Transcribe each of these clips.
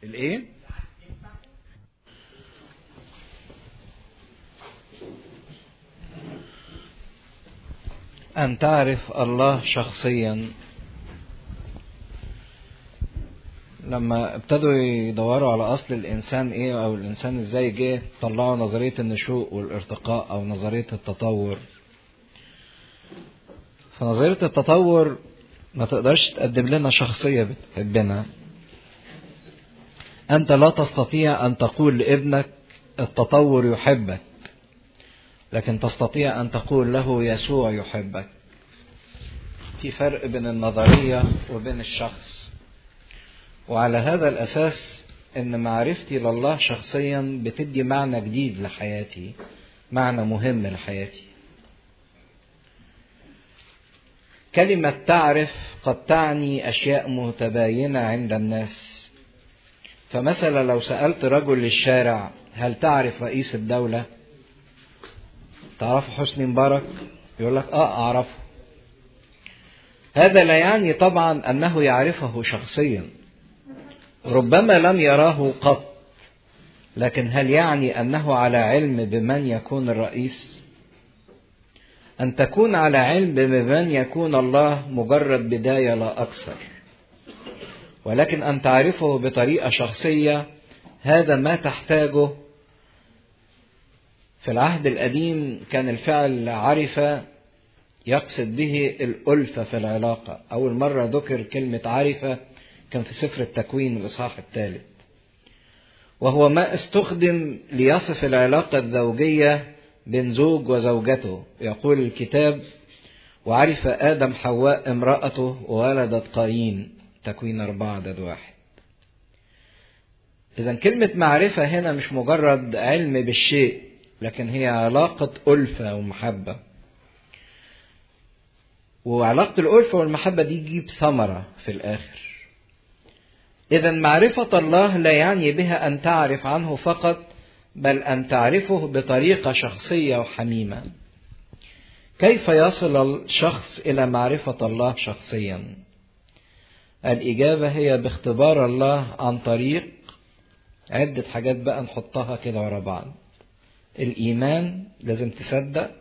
الايه أن تعرف الله شخصيا لما ابتدوا يدوروا على أصل الإنسان إيه أو الإنسان إزاي جه طلعوا نظرية النشوء والارتقاء أو نظرية التطور فنظرية التطور ما تقدرش تقدم لنا شخصية بتحبنا أنت لا تستطيع أن تقول لابنك التطور يحبك لكن تستطيع أن تقول له يسوع يحبك في فرق بين النظرية وبين الشخص وعلى هذا الأساس أن معرفتي لله شخصيا بتدي معنى جديد لحياتي معنى مهم لحياتي كلمة تعرف قد تعني أشياء متباينة عند الناس فمثلا لو سألت رجل للشارع هل تعرف رئيس الدولة تعرف حسني مبارك يقول لك اه اعرفه هذا لا يعني طبعا انه يعرفه شخصيا ربما لم يراه قط لكن هل يعني انه على علم بمن يكون الرئيس ان تكون على علم بمن يكون الله مجرد بدايه لا اكثر ولكن ان تعرفه بطريقه شخصيه هذا ما تحتاجه في العهد القديم كان الفعل عرف يقصد به الألفة في العلاقة أول مرة ذكر كلمة عرفة كان في سفر التكوين الإصحاح الثالث وهو ما استخدم ليصف العلاقة الزوجية بين زوج وزوجته يقول الكتاب وعرف آدم حواء امرأته وولدت قايين تكوين أربعة عدد واحد إذا كلمة معرفة هنا مش مجرد علم بالشيء لكن هي علاقة ألفة ومحبة وعلاقة الألفة والمحبة دي تجيب ثمرة في الآخر إذا معرفة الله لا يعني بها أن تعرف عنه فقط بل أن تعرفه بطريقة شخصية وحميمة كيف يصل الشخص إلى معرفة الله شخصيا الإجابة هي باختبار الله عن طريق عدة حاجات بقى نحطها كده ورا بعض الإيمان لازم تصدق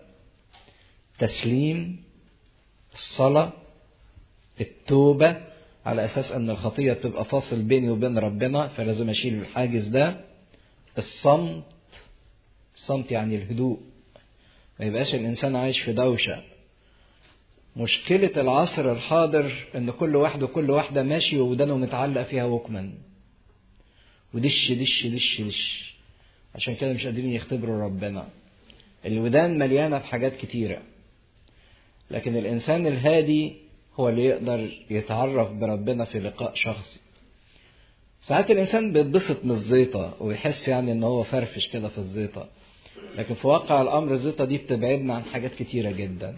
تسليم الصلاة التوبة على أساس أن الخطية بتبقى فاصل بيني وبين ربنا فلازم أشيل الحاجز ده الصمت الصمت يعني الهدوء ما يبقاش الإنسان عايش في دوشة مشكلة العصر الحاضر إن كل واحد وكل واحدة ماشي ودانه متعلق فيها وكمان ودش دش دش دش عشان كده مش قادرين يختبروا ربنا الودان مليانة بحاجات كتيرة لكن الإنسان الهادي هو اللي يقدر يتعرف بربنا في لقاء شخصي ساعات الإنسان بيتبسط من الزيطة ويحس يعني إن هو فرفش كده في الزيطة لكن في واقع الأمر الزيطة دي بتبعدنا عن حاجات كتيرة جدا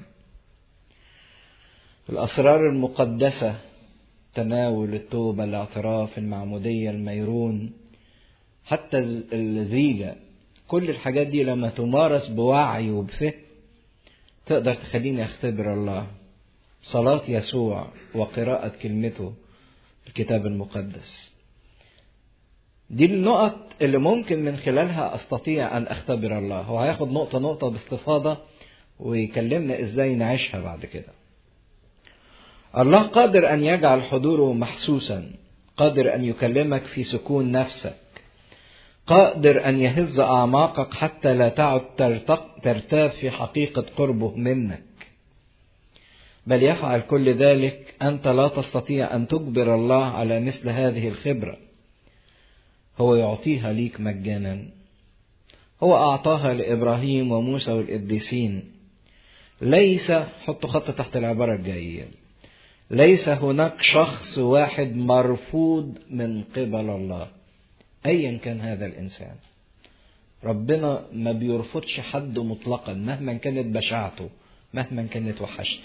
الأسرار المقدسة تناول التوبة الاعتراف المعمودية الميرون حتى الزيجة كل الحاجات دي لما تمارس بوعي وبفهم تقدر تخليني اختبر الله صلاة يسوع وقراءة كلمته الكتاب المقدس دي النقط اللي ممكن من خلالها استطيع ان اختبر الله هو هياخد نقطة نقطة باستفاضة ويكلمنا ازاي نعيشها بعد كده الله قادر ان يجعل حضوره محسوسا قادر ان يكلمك في سكون نفسك قادر أن يهز أعماقك حتى لا تعد ترتاب في حقيقة قربه منك بل يفعل كل ذلك أنت لا تستطيع أن تجبر الله على مثل هذه الخبرة هو يعطيها ليك مجانا هو أعطاها لإبراهيم وموسى والقديسين ليس حطوا خط تحت العبارة الجاية ليس هناك شخص واحد مرفوض من قبل الله ايا كان هذا الانسان ربنا ما بيرفضش حد مطلقا مهما كانت بشاعته مهما كانت وحشته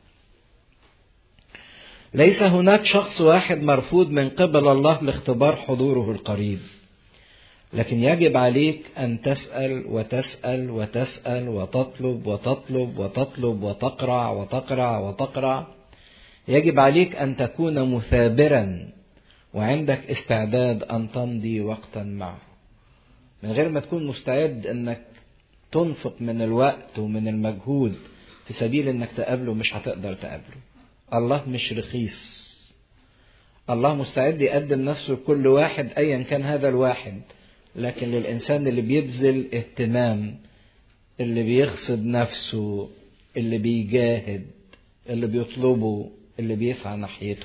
ليس هناك شخص واحد مرفوض من قبل الله لاختبار حضوره القريب لكن يجب عليك ان تسال وتسال وتسال وتطلب وتطلب وتطلب وتقرع وتقرع وتقرع يجب عليك ان تكون مثابرا وعندك استعداد أن تمضي وقتا معه من غير ما تكون مستعد أنك تنفق من الوقت ومن المجهود في سبيل أنك تقابله مش هتقدر تقابله الله مش رخيص الله مستعد يقدم نفسه لكل واحد أيا كان هذا الواحد لكن للإنسان اللي بيبذل اهتمام اللي بيغصب نفسه اللي بيجاهد اللي بيطلبه اللي بيسعى ناحيته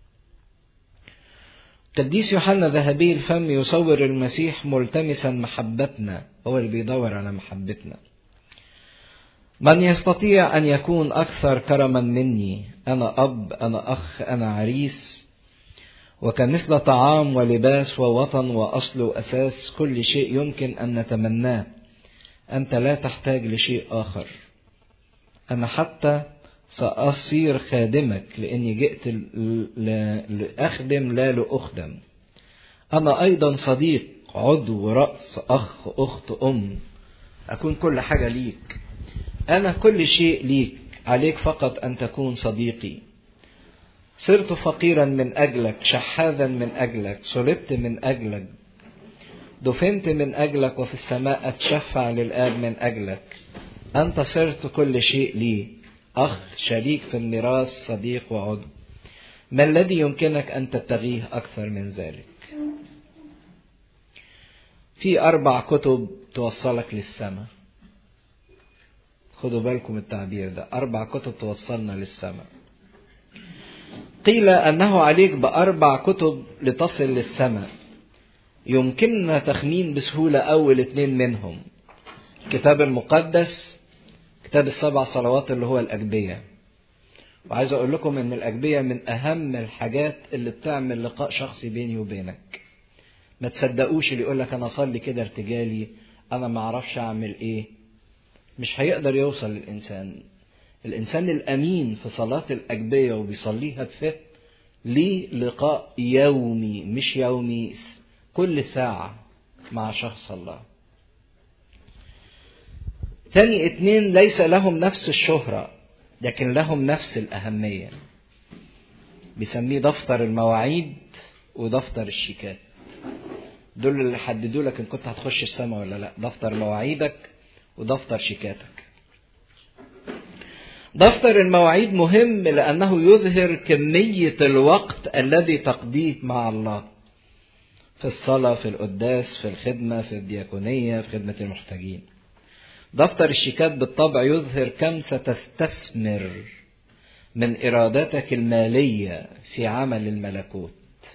قديس يوحنا ذهبي الفم يصور المسيح ملتمسا محبتنا هو اللي بيدور على محبتنا من يستطيع أن يكون أكثر كرما مني أنا أب أنا أخ أنا عريس وكمثل طعام ولباس ووطن وأصل وأساس كل شيء يمكن أن نتمناه أنت لا تحتاج لشيء آخر أنا حتى سأصير خادمك لأني جئت لأخدم لا لأخدم أنا أيضا صديق عضو رأس أخ أخت أم أكون كل حاجة ليك أنا كل شيء ليك عليك فقط أن تكون صديقي صرت فقيرا من أجلك شحاذا من أجلك صلبت من أجلك دفنت من أجلك وفي السماء أتشفع للآب من أجلك أنت صرت كل شيء لي أخ شريك في الميراث صديق وعضو ما الذي يمكنك أن تبتغيه أكثر من ذلك في أربع كتب توصلك للسماء خدوا بالكم التعبير ده أربع كتب توصلنا للسماء قيل أنه عليك بأربع كتب لتصل للسماء يمكننا تخمين بسهولة أول اتنين منهم الكتاب المقدس كتاب السبع صلوات اللي هو الأجبية وعايز أقول لكم إن الأجبية من أهم الحاجات اللي بتعمل لقاء شخصي بيني وبينك ما تصدقوش اللي يقول لك أنا أصلي كده ارتجالي أنا ما أعرفش أعمل إيه مش هيقدر يوصل للإنسان الإنسان الأمين في صلاة الأجبية وبيصليها بفهم ليه لقاء يومي مش يومي كل ساعة مع شخص الله تاني اتنين ليس لهم نفس الشهرة لكن لهم نفس الأهمية بيسميه دفتر المواعيد ودفتر الشيكات دول اللي حددوا لك ان كنت هتخش السماء ولا لا دفتر مواعيدك ودفتر شيكاتك دفتر المواعيد مهم لأنه يظهر كمية الوقت الذي تقضيه مع الله في الصلاة في القداس في الخدمة في الدياكونية في خدمة المحتاجين دفتر الشيكات بالطبع يظهر كم ستستثمر من إرادتك المالية في عمل الملكوت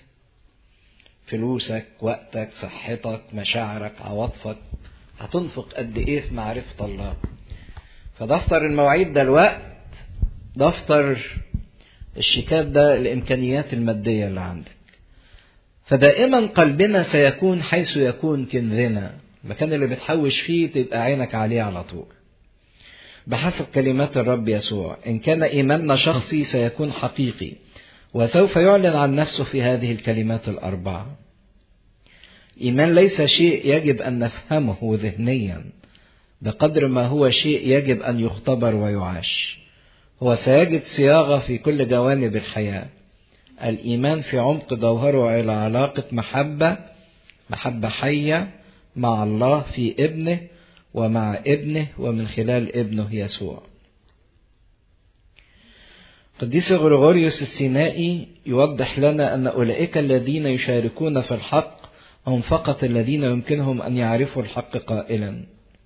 فلوسك وقتك صحتك مشاعرك عواطفك هتنفق قد ايه في معرفة الله فدفتر المواعيد ده الوقت دفتر الشيكات ده الامكانيات المادية اللي عندك فدائما قلبنا سيكون حيث يكون كنزنا المكان اللي بتحوش فيه تبقى عينك عليه على طول بحسب كلمات الرب يسوع إن كان إيماننا شخصي سيكون حقيقي وسوف يعلن عن نفسه في هذه الكلمات الأربعة إيمان ليس شيء يجب أن نفهمه ذهنيا بقدر ما هو شيء يجب أن يختبر ويعاش هو سيجد صياغة في كل جوانب الحياة الإيمان في عمق جوهره إلى علاقة محبة محبة حية مع الله في ابنه ومع ابنه ومن خلال ابنه يسوع قديس غريغوريوس السينائي يوضح لنا أن أولئك الذين يشاركون في الحق هم فقط الذين يمكنهم أن يعرفوا الحق قائلا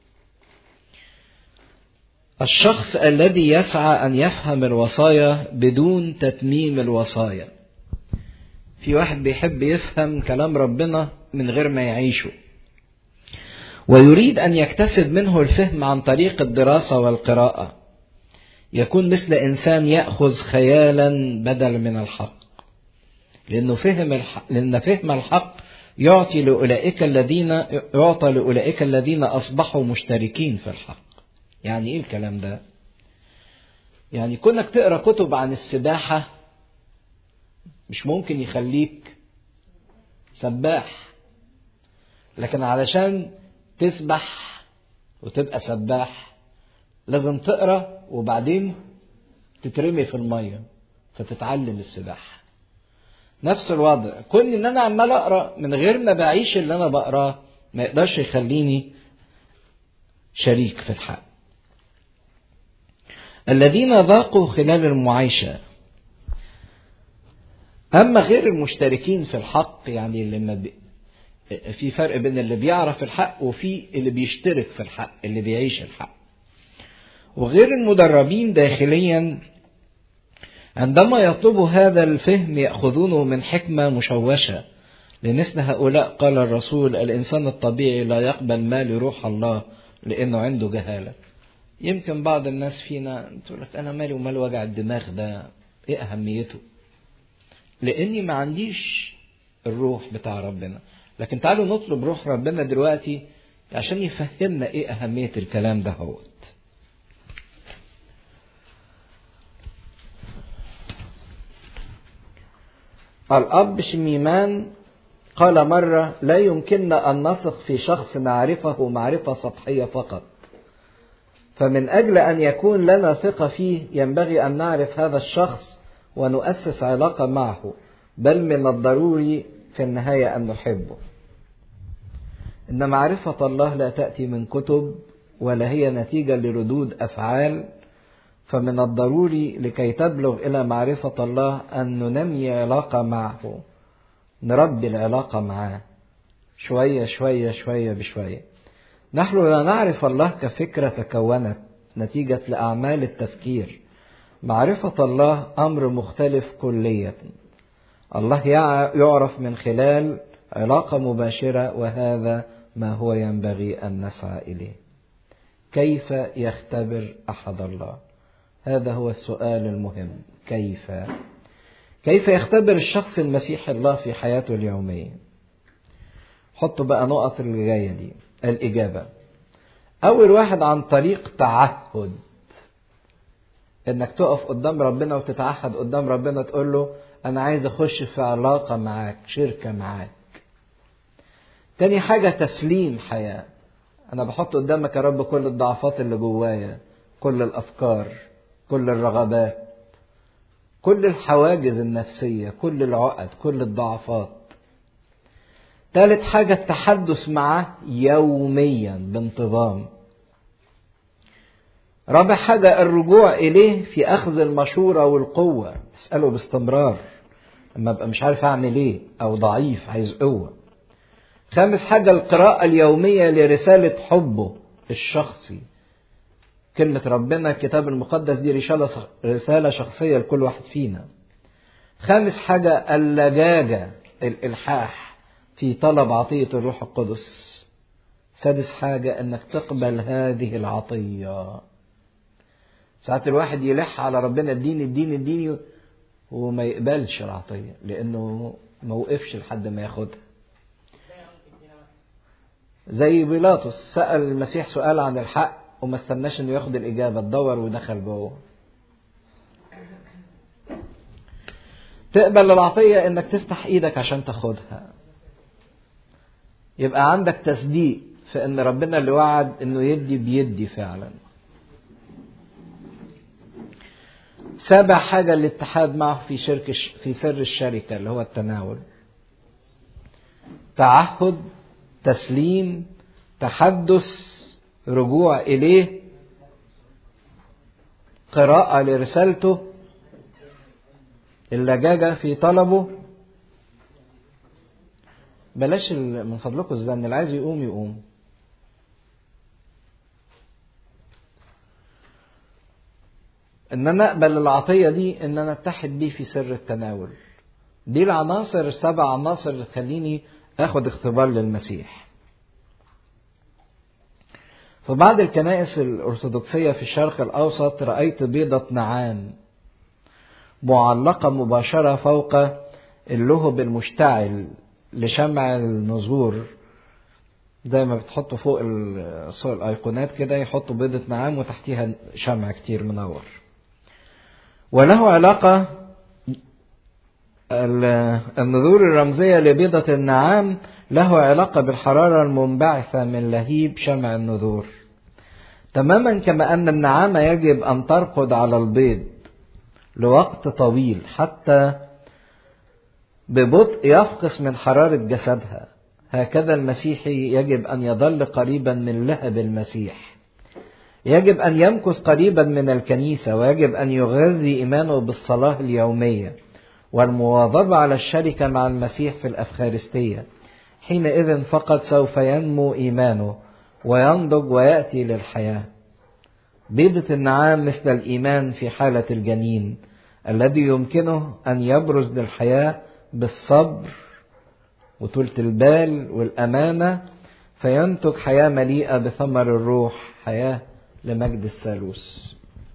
الشخص الذي يسعى أن يفهم الوصايا بدون تتميم الوصايا في واحد بيحب يفهم كلام ربنا من غير ما يعيشه ويريد أن يكتسب منه الفهم عن طريق الدراسة والقراءة يكون مثل إنسان يأخذ خيالا بدل من الحق لأنه فهم الحق لأن فهم الحق يعطي لأولئك الذين يعطى لأولئك الذين أصبحوا مشتركين في الحق يعني إيه الكلام ده يعني كونك تقرأ كتب عن السباحة مش ممكن يخليك سباح لكن علشان تسبح وتبقى سباح لازم تقرا وبعدين تترمي في الميه فتتعلم السباحه نفس الوضع كون ان انا عمال اقرا من غير ما بعيش اللي انا بقراه ما يقدرش يخليني شريك في الحق الذين ذاقوا خلال المعايشه اما غير المشتركين في الحق يعني اللي ما بي... في فرق بين اللي بيعرف الحق وفي اللي بيشترك في الحق اللي بيعيش الحق وغير المدربين داخليا عندما يطلبوا هذا الفهم يأخذونه من حكمة مشوشة لمثل هؤلاء قال الرسول الإنسان الطبيعي لا يقبل ما لروح الله لأنه عنده جهالة يمكن بعض الناس فينا تقول لك أنا مالي ومال وجع الدماغ ده إيه أهميته لأني ما عنديش الروح بتاع ربنا لكن تعالوا نطلب روح ربنا دلوقتي عشان يفهمنا ايه اهمية الكلام ده هوت الأب شميمان قال مرة لا يمكننا أن نثق في شخص نعرفه معرفة سطحية فقط فمن أجل أن يكون لنا ثقة فيه ينبغي أن نعرف هذا الشخص ونؤسس علاقة معه بل من الضروري في النهاية أن نحبه إن معرفة الله لا تأتي من كتب ولا هي نتيجة لردود أفعال فمن الضروري لكي تبلغ إلى معرفة الله أن ننمي علاقة معه نربي العلاقة معاه شوية شوية شوية بشوية نحن لا نعرف الله كفكرة تكونت نتيجة لأعمال التفكير معرفة الله أمر مختلف كليا الله يعرف من خلال علاقة مباشرة وهذا ما هو ينبغي أن نسعى إليه كيف يختبر أحد الله هذا هو السؤال المهم كيف كيف يختبر الشخص المسيحي الله في حياته اليومية حطوا بقى نقط اللي جاية دي الإجابة أول واحد عن طريق تعهد إنك تقف قدام ربنا وتتعهد قدام ربنا تقول له أنا عايز أخش في علاقة معاك شركة معاك تاني حاجة تسليم حياة أنا بحط قدامك يا رب كل الضعفات اللي جوايا كل الأفكار كل الرغبات كل الحواجز النفسية كل العقد كل الضعفات ثالث حاجة التحدث معه يوميا بانتظام رابع حاجة الرجوع إليه في أخذ المشورة والقوة اسأله باستمرار لما أبقى مش عارف أعمل إيه أو ضعيف عايز قوة خامس حاجة القراءة اليومية لرسالة حبه الشخصي كلمة ربنا الكتاب المقدس دي رسالة رسالة شخصية لكل واحد فينا. خامس حاجة اللجاجة الإلحاح في طلب عطية الروح القدس. سادس حاجة إنك تقبل هذه العطية. ساعات الواحد يلح على ربنا اديني اديني اديني وما يقبلش العطية لأنه ما وقفش لحد ما ياخدها. زي بيلاطس سأل المسيح سؤال عن الحق وما استناش انه ياخد الاجابه اتدور ودخل جوه تقبل العطيه انك تفتح ايدك عشان تاخدها يبقى عندك تصديق في ان ربنا اللي وعد انه يدي بيدي فعلا سابع حاجه الاتحاد معه في شرك في سر الشركه اللي هو التناول تعهد تسليم تحدث رجوع إليه قراءة لرسالته اللجاجة في طلبه بلاش من فضلكم الزن اللي عايز يقوم يقوم ان انا اقبل العطية دي ان انا اتحد بيه في سر التناول دي العناصر السبع عناصر اللي تخليني اخد اختبار للمسيح في بعض الكنائس الأرثوذكسية في الشرق الأوسط رأيت بيضة نعام معلقة مباشرة فوق اللهب المشتعل لشمع النذور زي ما بتحطوا فوق الأيقونات كده يحطوا بيضة نعام وتحتيها شمع كتير منور وله علاقة النذور الرمزية لبيضة النعام له علاقة بالحرارة المنبعثة من لهيب شمع النذور تماما كما أن النعامة يجب أن ترقد على البيض لوقت طويل حتى ببطء يفقس من حرارة جسدها هكذا المسيحي يجب أن يظل قريبا من لهب المسيح يجب أن يمكث قريبا من الكنيسة ويجب أن يغذي إيمانه بالصلاة اليومية والمواظبة على الشركة مع المسيح في الأفخارستية حينئذ فقط سوف ينمو إيمانه وينضج ويأتي للحياة بيضة النعام مثل الإيمان في حالة الجنين الذي يمكنه أن يبرز للحياة بالصبر وطولة البال والأمانة فينتج حياة مليئة بثمر الروح حياة لمجد الثالوث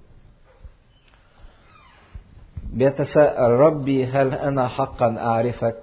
بيتساءل ربي هل أنا حقا أعرفك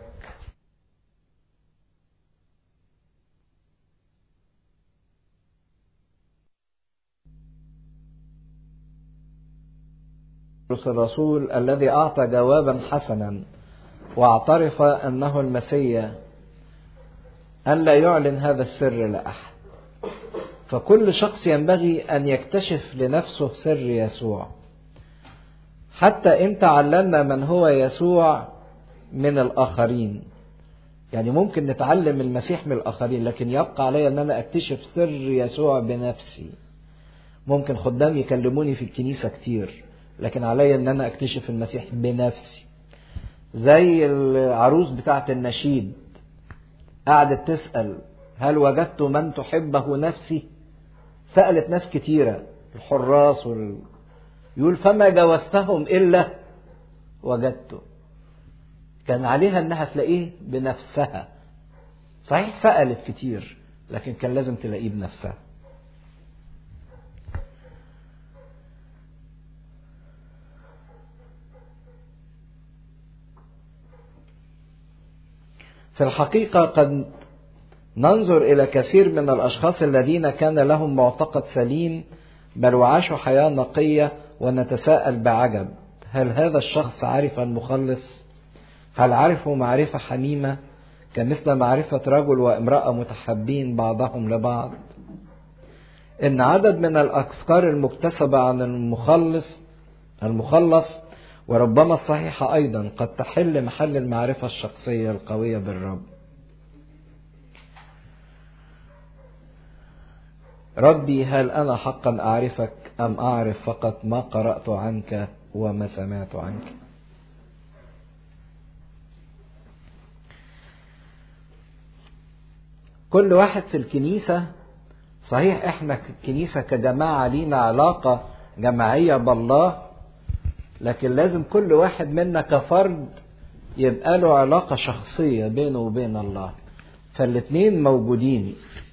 الرسول الذي أعطى جوابا حسنا واعترف أنه المسيا أن لا يعلن هذا السر لأحد فكل شخص ينبغي أن يكتشف لنفسه سر يسوع حتى إن تعلمنا من هو يسوع من الآخرين يعني ممكن نتعلم المسيح من الآخرين لكن يبقى علي أن أنا أكتشف سر يسوع بنفسي ممكن خدام يكلموني في الكنيسة كتير لكن علي أن أنا أكتشف المسيح بنفسي زي العروس بتاعة النشيد قعدت تسأل هل وجدت من تحبه نفسي سألت ناس كتيرة الحراس وال... يقول فما جوزتهم إلا وجدته كان عليها انها تلاقيه بنفسها صحيح سألت كتير لكن كان لازم تلاقيه بنفسها في الحقيقة قد ننظر إلى كثير من الأشخاص الذين كان لهم معتقد سليم بل وعاشوا حياة نقية ونتساءل بعجب هل هذا الشخص عرف المخلص؟ هل عرفوا معرفة حميمة كمثل معرفة رجل وامرأة متحبين بعضهم لبعض؟ إن عدد من الأفكار المكتسبة عن المخلص المخلص وربما الصحيحة أيضا قد تحل محل المعرفة الشخصية القوية بالرب. ربي هل أنا حقا أعرفك أم أعرف فقط ما قرأت عنك وما سمعت عنك؟ كل واحد في الكنيسة صحيح احنا الكنيسة كجماعة لينا علاقة جماعية بالله لكن لازم كل واحد منا كفرد يبقى له علاقة شخصية بينه وبين الله فالاتنين موجودين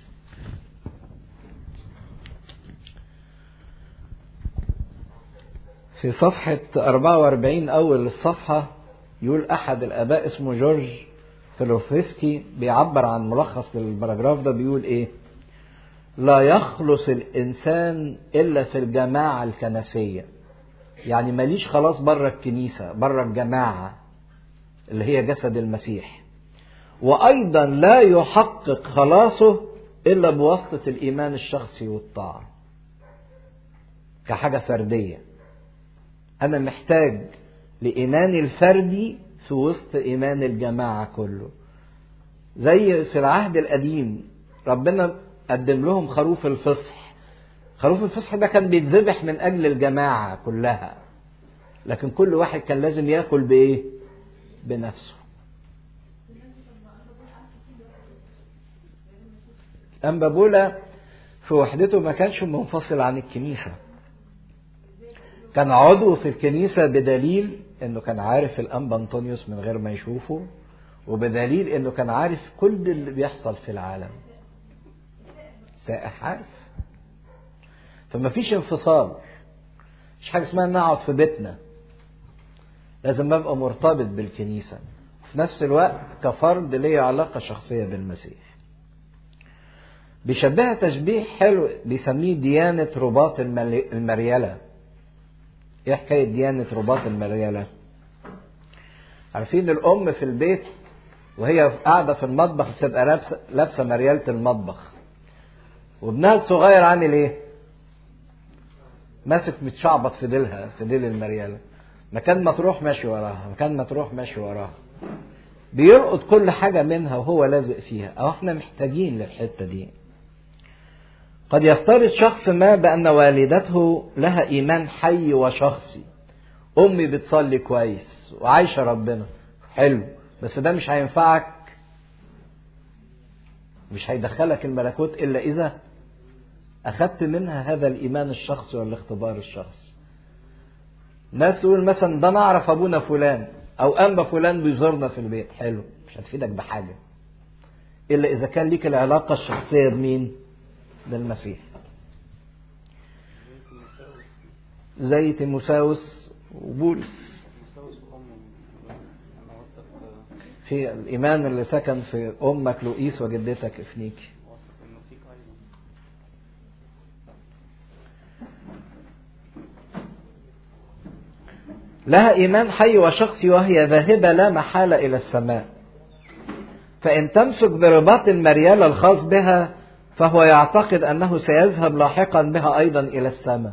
في صفحة 44 أول الصفحة يقول أحد الآباء اسمه جورج فيلوفسكي بيعبر عن ملخص للبراجراف ده بيقول إيه؟ لا يخلص الإنسان إلا في الجماعة الكنسية. يعني ماليش خلاص بره الكنيسة، بره الجماعة اللي هي جسد المسيح. وأيضا لا يحقق خلاصه إلا بواسطة الإيمان الشخصي والطاعة. كحاجة فردية. أنا محتاج لإيماني الفردي في وسط إيمان الجماعة كله زي في العهد القديم ربنا قدم لهم خروف الفصح خروف الفصح ده كان بيتذبح من أجل الجماعة كلها لكن كل واحد كان لازم ياكل بإيه بنفسه أنبابولا في وحدته ما كانش منفصل عن الكنيسة كان عضو في الكنيسة بدليل انه كان عارف الانبا انطونيوس من غير ما يشوفه وبدليل انه كان عارف كل اللي بيحصل في العالم سائح عارف فما فيش انفصال مش حاجه اسمها ان اقعد في بيتنا لازم ابقى مرتبط بالكنيسه وفي نفس الوقت كفرد ليا علاقه شخصيه بالمسيح بيشبهها تشبيه حلو بيسميه ديانه رباط المريله ايه حكايه ديانه رباط المريله عارفين الام في البيت وهي قاعده في المطبخ تبقى لابسه لابسه مرياله المطبخ وابنها الصغير عامل ايه ماسك متشعبط في ديلها في ديل المرياله مكان ما تروح ماشي وراها مكان ما تروح ماشي وراها بيلقط كل حاجة منها وهو لازق فيها أو احنا محتاجين للحتة دي قد يفترض شخص ما بأن والدته لها إيمان حي وشخصي أمي بتصلي كويس وعايشة ربنا حلو بس ده مش هينفعك مش هيدخلك الملكوت إلا إذا أخذت منها هذا الإيمان الشخصي والاختبار الشخصي ناس تقول مثلا ده أنا أعرف أبونا فلان أو أنبا فلان بيزورنا في البيت حلو مش هتفيدك بحاجة إلا إذا كان ليك العلاقة الشخصية بمين؟ بالمسيح زي تيموساوس وبولس في الإيمان اللي سكن في أمك لؤيس وجدتك إفنيكي لها إيمان حي وشخصي وهي ذاهبة لا محالة إلى السماء فإن تمسك برباط المريال الخاص بها فهو يعتقد أنه سيذهب لاحقا بها أيضا إلى السماء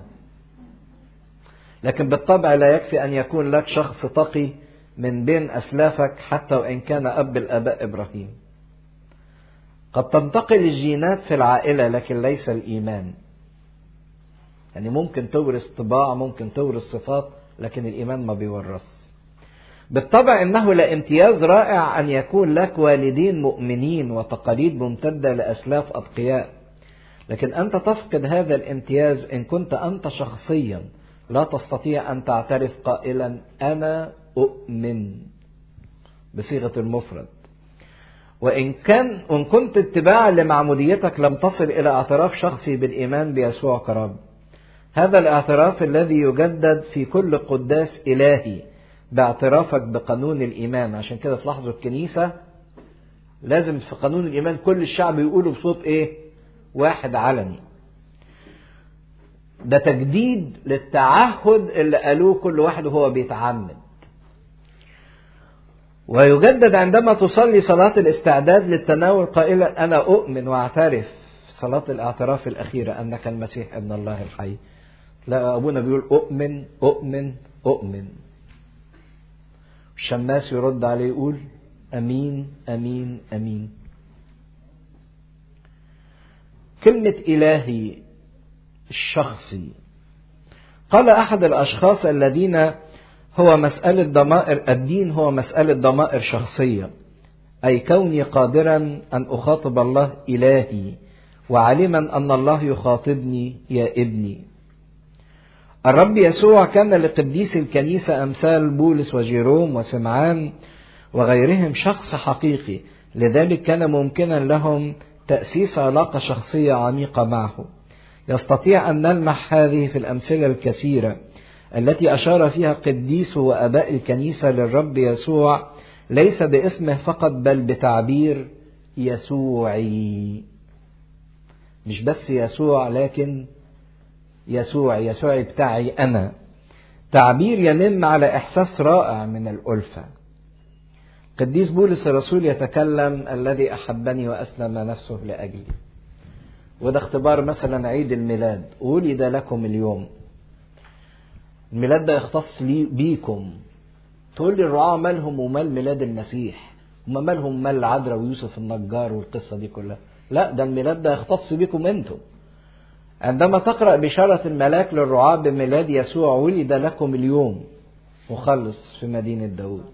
لكن بالطبع لا يكفي أن يكون لك شخص تقي من بين أسلافك حتى وإن كان أب الآباء إبراهيم قد تنتقل الجينات في العائلة لكن ليس الإيمان يعني ممكن تورث طباع ممكن تورث صفات لكن الإيمان ما بيورث بالطبع إنه لامتياز رائع أن يكون لك والدين مؤمنين وتقاليد ممتدة لأسلاف أتقياء لكن أنت تفقد هذا الامتياز إن كنت أنت شخصيا لا تستطيع أن تعترف قائلا أنا أؤمن بصيغة المفرد وإن كان وإن كنت اتباعا لمعموديتك لم تصل إلى اعتراف شخصي بالإيمان بيسوع كرب هذا الاعتراف الذي يجدد في كل قداس إلهي باعترافك بقانون الإيمان عشان كده تلاحظوا الكنيسة لازم في قانون الإيمان كل الشعب يقولوا بصوت إيه واحد علني ده تجديد للتعهد اللي قالوه كل واحد وهو بيتعمد ويجدد عندما تصلي صلاة الاستعداد للتناول قائلا أنا أؤمن وأعترف صلاة الاعتراف الأخيرة أنك المسيح ابن الله الحي لا أبونا بيقول أؤمن أؤمن أؤمن الشماس يرد عليه يقول أمين أمين أمين كلمة إلهي الشخصي قال أحد الأشخاص الذين هو مسألة ضمائر الدين هو مسألة ضمائر شخصية أي كوني قادرا أن أخاطب الله إلهي وعلما أن الله يخاطبني يا ابني الرب يسوع كان لقديس الكنيسة أمثال بولس وجيروم وسمعان وغيرهم شخص حقيقي لذلك كان ممكنا لهم تأسيس علاقة شخصية عميقة معه يستطيع أن نلمح هذه في الأمثلة الكثيرة التي أشار فيها قديس وأباء الكنيسة للرب يسوع ليس باسمه فقط بل بتعبير يسوعي مش بس يسوع لكن يسوع يسوع بتاعي أنا تعبير ينم على إحساس رائع من الألفة قديس بولس الرسول يتكلم الذي أحبني وأسلم نفسه لأجلي وده اختبار مثلا عيد الميلاد ولد لكم اليوم الميلاد ده يختص لي بيكم تقول لي الرعاة مالهم ومال ميلاد المسيح هما مالهم مال العذراء ويوسف النجار والقصة دي كلها لا ده الميلاد ده يختص بيكم انتم عندما تقرأ بشارة الملاك للرعاة بميلاد يسوع ولد لكم اليوم مخلص في مدينة داود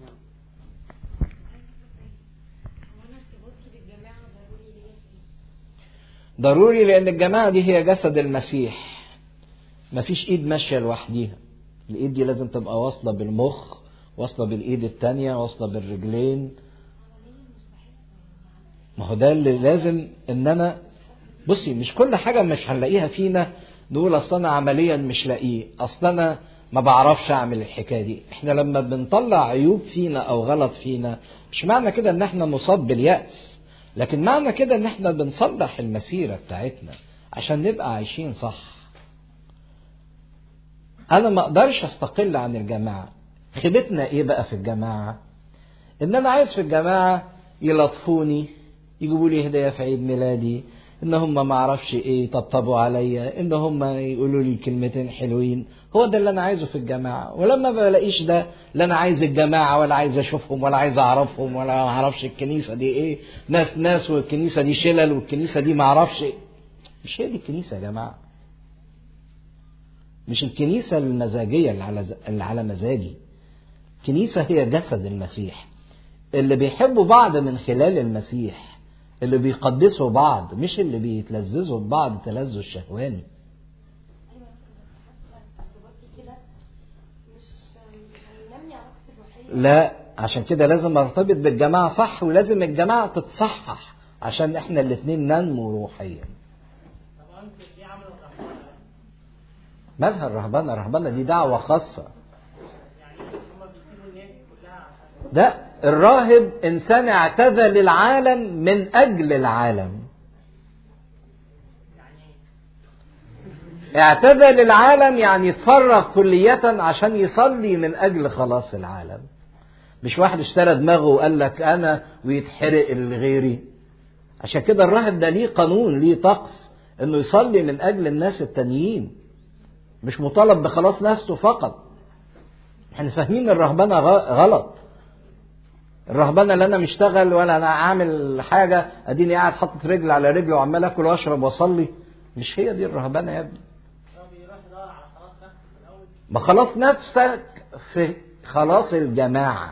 ضروري لأن الجماعة دي هي جسد المسيح مفيش إيد ماشية لوحديها الإيد دي لازم تبقى واصلة بالمخ واصلة بالإيد التانية واصلة بالرجلين ما هو ده اللي لازم إن أنا بصي مش كل حاجة مش هنلاقيها فينا نقول أصل أنا عمليا مش لاقيه أصل أنا ما بعرفش أعمل الحكاية دي إحنا لما بنطلع عيوب فينا أو غلط فينا مش معنى كده إن إحنا نصاب باليأس لكن معنى كده إن إحنا بنصلح المسيرة بتاعتنا عشان نبقى عايشين صح أنا ما أقدرش أستقل عن الجماعة خيبتنا إيه بقى في الجماعة إن أنا عايز في الجماعة يلطفوني يجيبوا لي هدية في عيد ميلادي ان هم ما اعرفش ايه يطبطبوا عليا ان هم يقولوا لي كلمتين حلوين هو ده اللي انا عايزه في الجماعه ولما بلاقيش ده لا انا عايز الجماعه ولا عايز اشوفهم ولا عايز اعرفهم ولا ما اعرفش الكنيسه دي ايه ناس ناس والكنيسه دي شلل والكنيسه دي ما اعرفش إيه. مش هي دي الكنيسه يا جماعه مش الكنيسه المزاجيه اللي على اللي على مزاجي الكنيسه هي جسد المسيح اللي بيحبوا بعض من خلال المسيح اللي بيقدسوا بعض مش اللي بيتلذذوا ببعض تلذذ الشهواني لا عشان كده لازم ارتبط بالجماعة صح ولازم الجماعة تتصحح عشان احنا الاتنين ننمو روحيا مالها الرهبنة الرهبنة دي دعوة خاصة ده الراهب انسان اعتزل العالم من اجل العالم اعتزل العالم يعني اتفرغ كلية عشان يصلي من اجل خلاص العالم مش واحد اشترى دماغه وقال لك انا ويتحرق لغيري عشان كده الراهب ده ليه قانون ليه طقس انه يصلي من اجل الناس التانيين مش مطالب بخلاص نفسه فقط احنا فاهمين الرهبنه غلط الرهبنه اللي انا مشتغل ولا انا عامل حاجه اديني قاعد حاطط رجل على رجل وعمال اكل واشرب واصلي مش هي دي الرهبنه يا ابني ما خلاص نفسك في خلاص الجماعه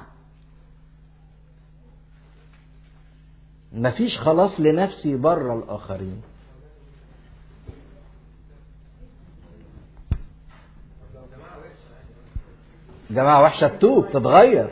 مفيش خلاص لنفسي بره الاخرين جماعة وحشة تتوب تتغير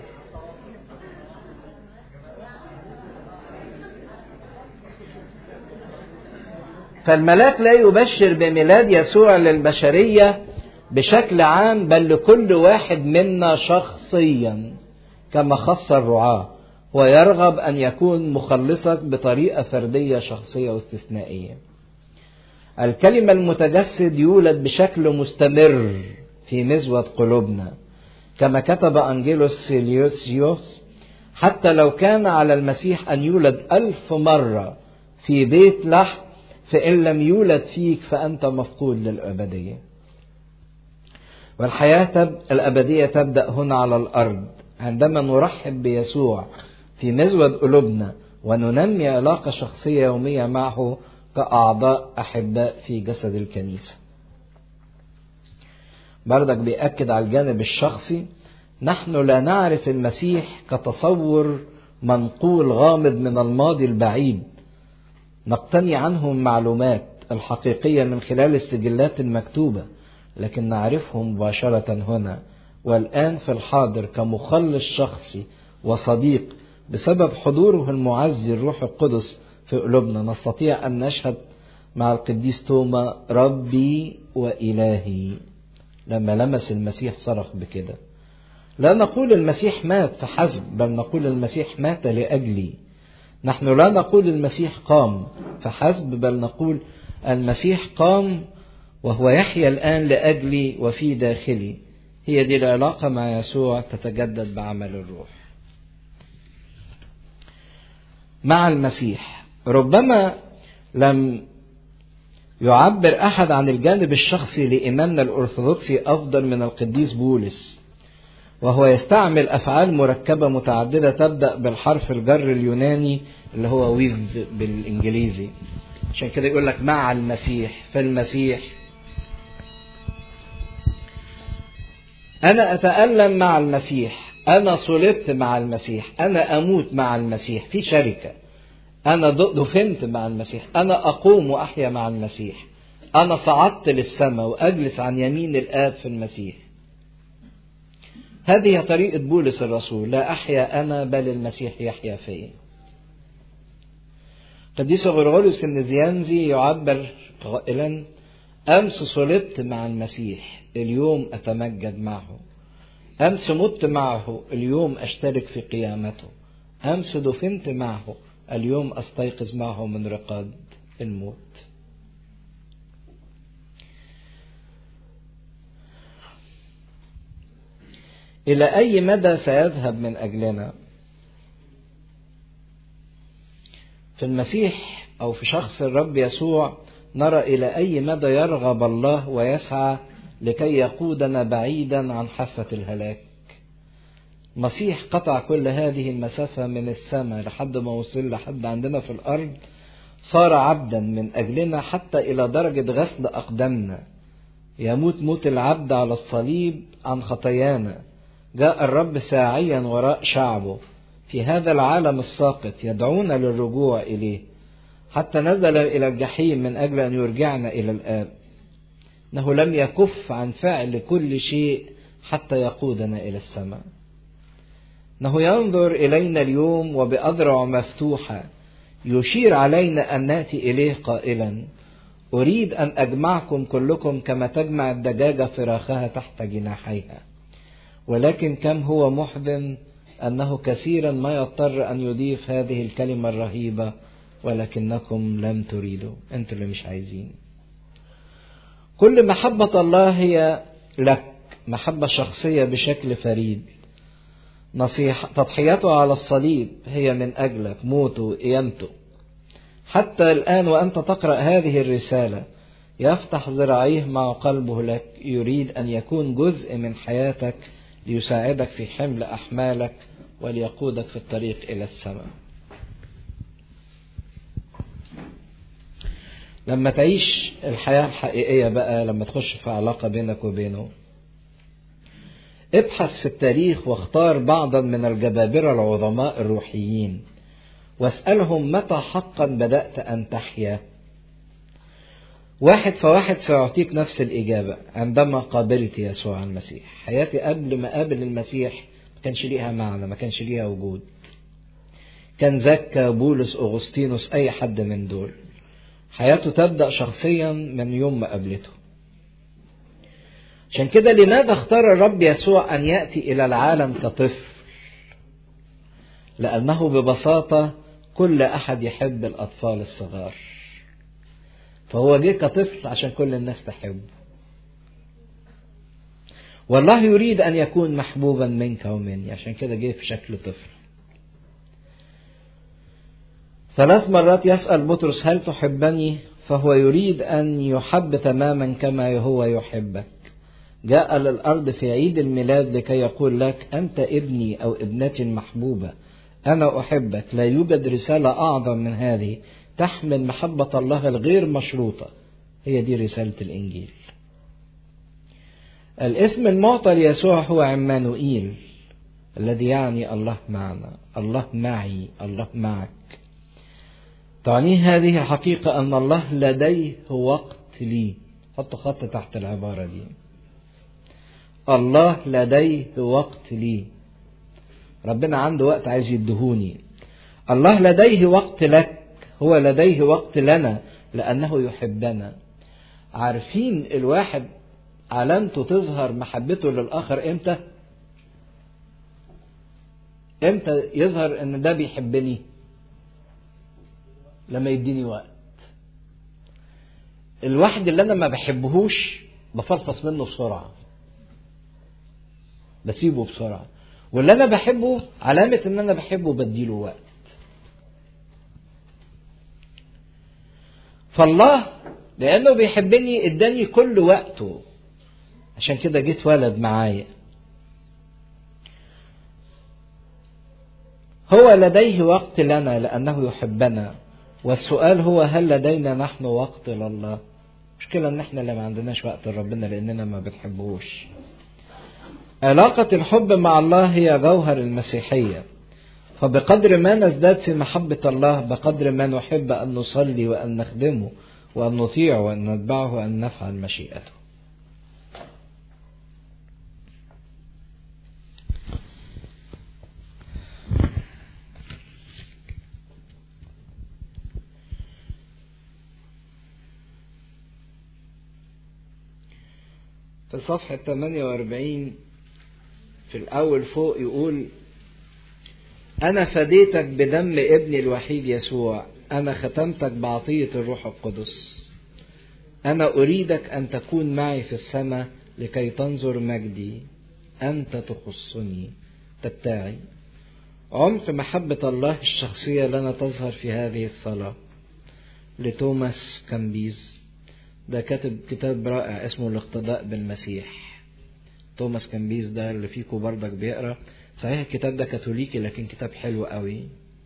فالملاك لا يبشر بميلاد يسوع للبشرية بشكل عام بل لكل واحد منا شخصيا كما خص الرعاة ويرغب أن يكون مخلصك بطريقة فردية شخصية واستثنائية الكلمة المتجسد يولد بشكل مستمر في مزود قلوبنا كما كتب أنجيلوس سيليوسيوس حتى لو كان على المسيح أن يولد ألف مرة في بيت لحم فإن لم يولد فيك فأنت مفقود للأبدية والحياة الأبدية تبدأ هنا على الأرض عندما نرحب بيسوع في مزود قلوبنا وننمي علاقة شخصية يومية معه كأعضاء أحباء في جسد الكنيسة بردك بيأكد على الجانب الشخصي نحن لا نعرف المسيح كتصور منقول غامض من الماضي البعيد نقتني عنه المعلومات الحقيقية من خلال السجلات المكتوبة لكن نعرفه مباشرة هنا والآن في الحاضر كمخلص شخصي وصديق بسبب حضوره المعزي الروح القدس في قلوبنا نستطيع أن نشهد مع القديس توما ربي وإلهي لما لمس المسيح صرخ بكده لا نقول المسيح مات فحسب بل نقول المسيح مات لأجلي نحن لا نقول المسيح قام فحسب بل نقول المسيح قام وهو يحيا الآن لأجلي وفي داخلي هي دي العلاقة مع يسوع تتجدد بعمل الروح مع المسيح ربما لم يعبر أحد عن الجانب الشخصي لإيماننا الأرثوذكسي أفضل من القديس بولس وهو يستعمل أفعال مركبة متعددة تبدأ بالحرف الجر اليوناني اللي هو ويز بالإنجليزي عشان كده يقول لك مع المسيح في المسيح أنا أتألم مع المسيح أنا صلبت مع المسيح أنا أموت مع المسيح في شركة أنا دفنت مع المسيح أنا أقوم وأحيا مع المسيح أنا صعدت للسماء وأجلس عن يمين الآب في المسيح هذه طريقة بولس الرسول لا أحيا أنا بل المسيح يحيا فيا قديس غرغوريوس النزيانزي يعبر قائلا أمس صلبت مع المسيح اليوم أتمجد معه أمس مت معه اليوم أشترك في قيامته أمس دفنت معه اليوم أستيقظ معه من رقاد الموت إلى أي مدى سيذهب من أجلنا في المسيح أو في شخص الرب يسوع نرى إلى أي مدى يرغب الله ويسعى لكي يقودنا بعيدا عن حافة الهلاك المسيح قطع كل هذه المسافة من السماء لحد ما وصل لحد عندنا في الأرض صار عبدا من أجلنا حتى إلى درجة غسل أقدامنا يموت موت العبد على الصليب عن خطايانا جاء الرب ساعيا وراء شعبه في هذا العالم الساقط يدعونا للرجوع إليه حتى نزل إلى الجحيم من أجل أن يرجعنا إلى الآب إنه لم يكف عن فعل كل شيء حتى يقودنا إلى السماء إنه ينظر إلينا اليوم وبأذرع مفتوحة يشير علينا أن نأتي إليه قائلا أريد أن أجمعكم كلكم كما تجمع الدجاجة فراخها تحت جناحيها ولكن كم هو محزن أنه كثيرا ما يضطر أن يضيف هذه الكلمة الرهيبة ولكنكم لم تريدوا أنتوا اللي مش عايزين كل محبة الله هي لك محبة شخصية بشكل فريد نصيحة تضحيته على الصليب هي من أجلك موته قيامته حتى الآن وأنت تقرأ هذه الرسالة يفتح ذراعيه مع قلبه لك يريد أن يكون جزء من حياتك ليساعدك في حمل أحمالك وليقودك في الطريق إلى السماء لما تعيش الحياة الحقيقية بقى لما تخش في علاقة بينك وبينه ابحث في التاريخ واختار بعضا من الجبابرة العظماء الروحيين واسألهم متى حقا بدأت أن تحيا واحد فواحد سيعطيك نفس الإجابة عندما قابلت يسوع المسيح حياتي قبل ما قابل المسيح ما كانش ليها معنى ما كانش ليها وجود كان زكا بولس أغسطينوس أي حد من دول حياته تبدأ شخصيا من يوم ما قابلته عشان كده لماذا اختار الرب يسوع أن يأتي إلى العالم كطفل لأنه ببساطة كل أحد يحب الأطفال الصغار فهو جه كطفل عشان كل الناس تحبه والله يريد أن يكون محبوبا منك ومني عشان كده جه في شكل طفل ثلاث مرات يسأل بطرس هل تحبني فهو يريد أن يحب تماما كما هو يحبك جاء للأرض في عيد الميلاد لكي يقول لك أنت ابني أو ابنتي المحبوبة أنا أحبك لا يوجد رسالة أعظم من هذه تحمل محبة الله الغير مشروطة هي دي رسالة الإنجيل الاسم المعطى ليسوع هو عمانوئيل الذي يعني الله معنا الله معي الله معك تعنيه هذه الحقيقة أن الله لديه وقت لي حط خط تحت العبارة دي الله لديه وقت لي ربنا عنده وقت عايز يدهوني الله لديه وقت لك هو لديه وقت لنا لأنه يحبنا عارفين الواحد علامته تظهر محبته للآخر إمتى إمتى يظهر إن ده بيحبني لما يديني وقت الواحد اللي أنا ما بحبهوش بفلفص منه بسرعة بسيبه بسرعة واللي أنا بحبه علامة إن أنا بحبه بديله وقت فالله لأنه بيحبني اداني كل وقته عشان كده جيت ولد معايا هو لديه وقت لنا لأنه يحبنا والسؤال هو هل لدينا نحن وقت لله مشكلة ان احنا اللي ما عندناش وقت لربنا لاننا ما بنحبوش علاقة الحب مع الله هي جوهر المسيحية فبقدر ما نزداد في محبة الله بقدر ما نحب أن نصلي وأن نخدمه وأن نطيعه وأن نتبعه وأن نفعل مشيئته في صفحة 48 في الأول فوق يقول أنا فديتك بدم ابني الوحيد يسوع أنا ختمتك بعطية الروح القدس أنا أريدك أن تكون معي في السماء لكي تنظر مجدي أنت تخصني تبتاعي عمق محبة الله الشخصية لنا تظهر في هذه الصلاة لتوماس كامبيز ده كاتب كتاب رائع اسمه الاقتداء بالمسيح توماس كامبيز ده اللي فيكم بردك بيقرا صحيح الكتاب ده كاثوليكي لكن كتاب حلو قوي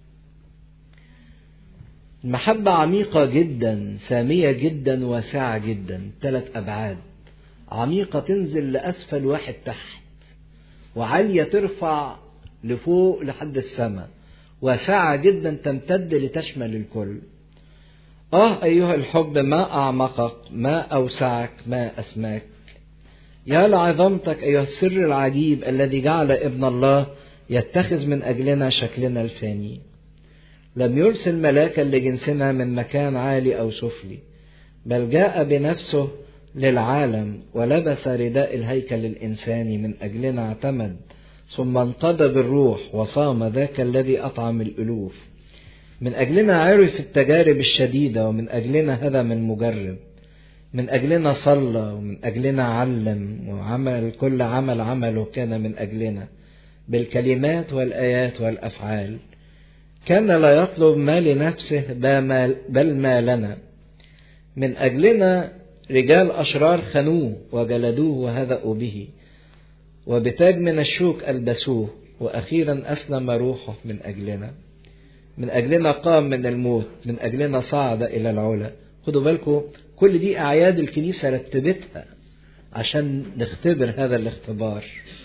المحبة عميقة جدا سامية جدا واسعة جدا ثلاث أبعاد عميقة تنزل لأسفل واحد تحت وعالية ترفع لفوق لحد السماء واسعة جدا تمتد لتشمل الكل آه أيها الحب ما أعمقك ما أوسعك ما أسماك يا لعظمتك أيها السر العجيب الذي جعل ابن الله يتخذ من أجلنا شكلنا الفاني لم يرسل ملاكا لجنسنا من مكان عالي أو سفلي بل جاء بنفسه للعالم ولبس رداء الهيكل الإنساني من أجلنا اعتمد ثم انقضى بالروح وصام ذاك الذي أطعم الألوف من أجلنا عرف التجارب الشديدة ومن أجلنا هذا من مجرب من أجلنا صلى ومن أجلنا علم وعمل كل عمل عمله كان من أجلنا بالكلمات والآيات والأفعال كان لا يطلب ما لنفسه بل ما لنا من أجلنا رجال أشرار خنوه وجلدوه وهدأوا به وبتاج من الشوك ألبسوه وأخيرا أسلم روحه من أجلنا من أجلنا قام من الموت من أجلنا صعد إلى العلا خدوا بالكم كل دي أعياد الكنيسة رتبتها عشان نختبر هذا الاختبار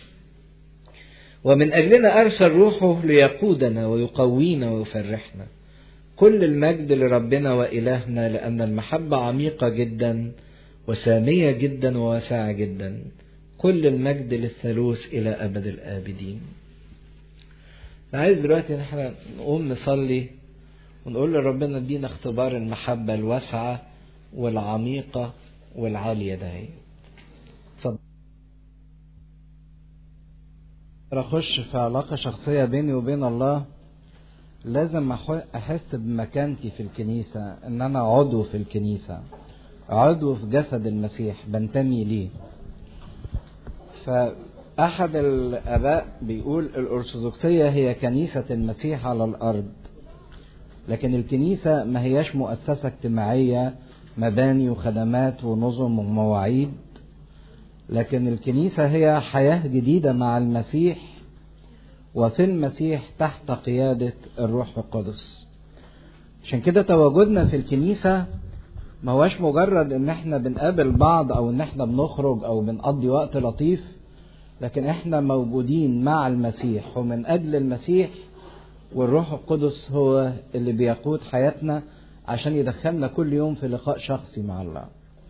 ومن أجلنا أرسل روحه ليقودنا ويقوينا ويفرحنا كل المجد لربنا وإلهنا لأن المحبة عميقة جدا وسامية جدا وواسعة جدا كل المجد للثالوث إلى أبد الآبدين عايز دلوقتي احنا نقوم نصلي ونقول لربنا ادينا اختبار المحبة الواسعة والعميقة والعالية ده اتفضل اخش في علاقة شخصية بيني وبين الله لازم احس بمكانتي في الكنيسة ان انا عضو في الكنيسة عضو في جسد المسيح بنتمي ليه فأحد الآباء بيقول الأرثوذكسية هي كنيسة المسيح على الأرض لكن الكنيسة ما هياش مؤسسة اجتماعية مباني وخدمات ونظم ومواعيد لكن الكنيسة هي حياة جديدة مع المسيح وفي المسيح تحت قيادة الروح القدس عشان كده تواجدنا في الكنيسة ما هواش مجرد ان احنا بنقابل بعض او ان احنا بنخرج او بنقضي وقت لطيف لكن احنا موجودين مع المسيح ومن اجل المسيح والروح القدس هو اللي بيقود حياتنا عشان يدخلنا كل يوم في لقاء شخصي مع الله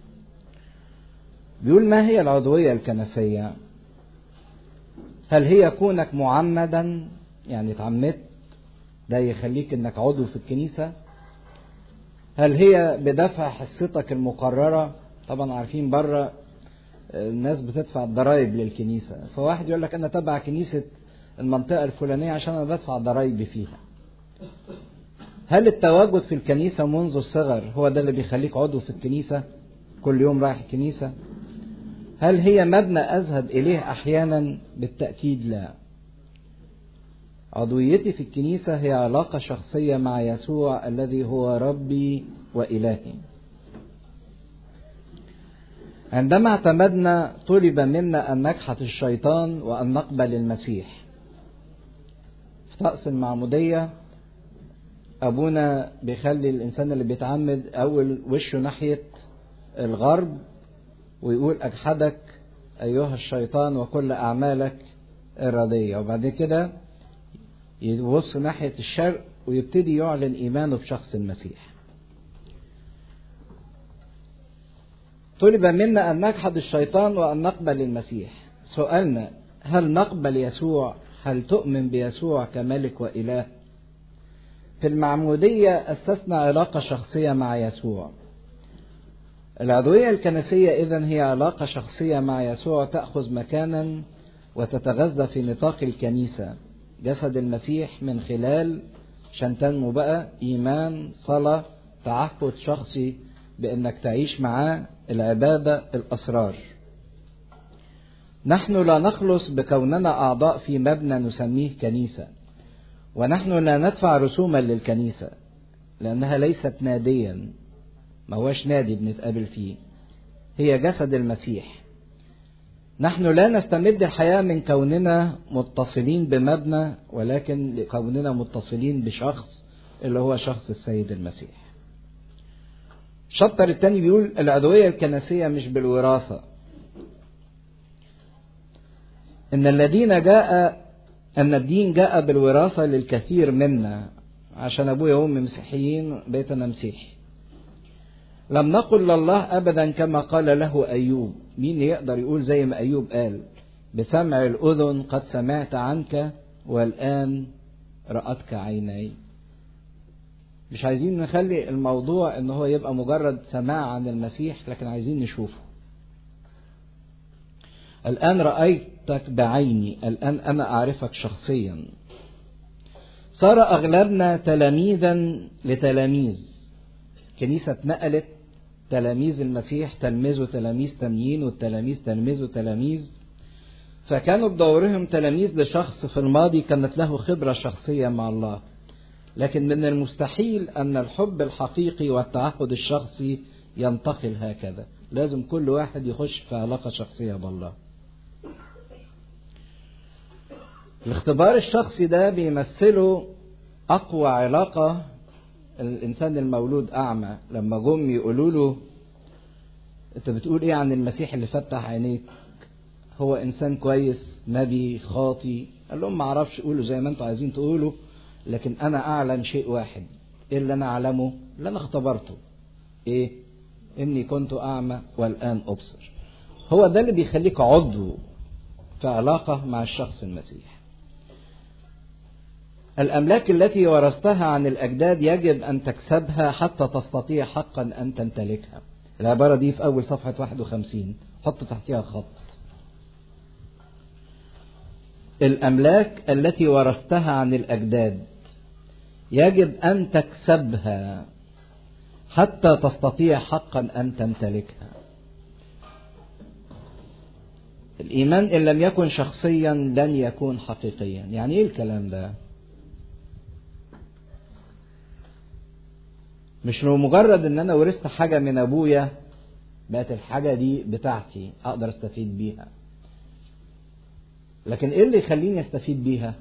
بيقول ما هي العضوية الكنسية هل هي كونك معمدا يعني اتعمدت ده يخليك انك عضو في الكنيسة هل هي بدفع حصتك المقررة طبعا عارفين بره الناس بتدفع الضرائب للكنيسة فواحد يقول لك انا تبع كنيسة المنطقة الفلانية عشان انا بدفع ضرائبي فيها هل التواجد في الكنيسة منذ الصغر هو ده اللي بيخليك عضو في الكنيسة كل يوم رايح الكنيسة هل هي مبنى أذهب إليه أحيانا بالتأكيد لا عضويتي في الكنيسة هي علاقة شخصية مع يسوع الذي هو ربي وإلهي عندما اعتمدنا طلب منا أن نجحت الشيطان وأن نقبل المسيح في طقس المعمودية أبونا بيخلي الإنسان اللي بيتعمد أول وشه ناحية الغرب ويقول أجحدك أيها الشيطان وكل أعمالك الردية وبعد كده يبص ناحية الشرق ويبتدي يعلن إيمانه بشخص المسيح طلب منا أن نجحد الشيطان وأن نقبل المسيح سؤالنا هل نقبل يسوع هل تؤمن بيسوع كملك وإله في المعمودية أسسنا علاقة شخصية مع يسوع العضوية الكنسية إذن هي علاقة شخصية مع يسوع تأخذ مكانا وتتغذى في نطاق الكنيسة جسد المسيح من خلال عشان تنمو بقى إيمان صلاة تعهد شخصي بأنك تعيش معاه العبادة الأسرار نحن لا نخلص بكوننا أعضاء في مبنى نسميه كنيسة ونحن لا ندفع رسوما للكنيسة لأنها ليست ناديا ما هوش نادي بنتقابل فيه هي جسد المسيح نحن لا نستمد الحياة من كوننا متصلين بمبنى ولكن لكوننا متصلين بشخص اللي هو شخص السيد المسيح الشطر الثاني بيقول العضوية الكنسية مش بالوراثة إن الذين جاء أن الدين جاء بالوراثة للكثير منا عشان أبويا وأمي مسيحيين بيت أنا مسيحي لم نقل لله أبدا كما قال له أيوب مين يقدر يقول زي ما أيوب قال بسمع الأذن قد سمعت عنك والآن رأتك عيني مش عايزين نخلي الموضوع ان هو يبقى مجرد سماع عن المسيح لكن عايزين نشوفه الآن رأيتك بعيني الآن أنا أعرفك شخصيا صار أغلبنا تلاميذا لتلاميذ كنيسة اتنقلت تلاميذ المسيح تلمذوا تلاميذ تانيين والتلاميذ تلمذوا تلاميذ فكانوا بدورهم تلاميذ لشخص في الماضي كانت له خبرة شخصية مع الله لكن من المستحيل أن الحب الحقيقي والتعهد الشخصي ينتقل هكذا لازم كل واحد يخش في علاقة شخصية بالله الاختبار الشخصي ده بيمثله أقوى علاقة الإنسان المولود أعمى لما جم يقولوا له أنت بتقول إيه عن المسيح اللي فتح عينيك هو إنسان كويس نبي خاطي قال لهم ما أعرفش قولوا زي ما أنتوا عايزين تقولوا لكن أنا أعلم شيء واحد إيه اللي أنا أعلمه اللي أنا اختبرته إيه إني كنت أعمى والآن أبصر هو ده اللي بيخليك عضو في علاقة مع الشخص المسيح الأملاك التي ورثتها عن الأجداد يجب أن تكسبها حتى تستطيع حقا أن تمتلكها العبارة دي في أول صفحة 51 حط تحتها خط الأملاك التي ورثتها عن الأجداد يجب أن تكسبها حتى تستطيع حقا أن تمتلكها الإيمان إن لم يكن شخصيا لن يكون حقيقيا يعني إيه الكلام ده مش مجرد ان انا ورثت حاجة من ابويا بقت الحاجة دي بتاعتي اقدر استفيد بيها لكن ايه اللي يخليني استفيد بيها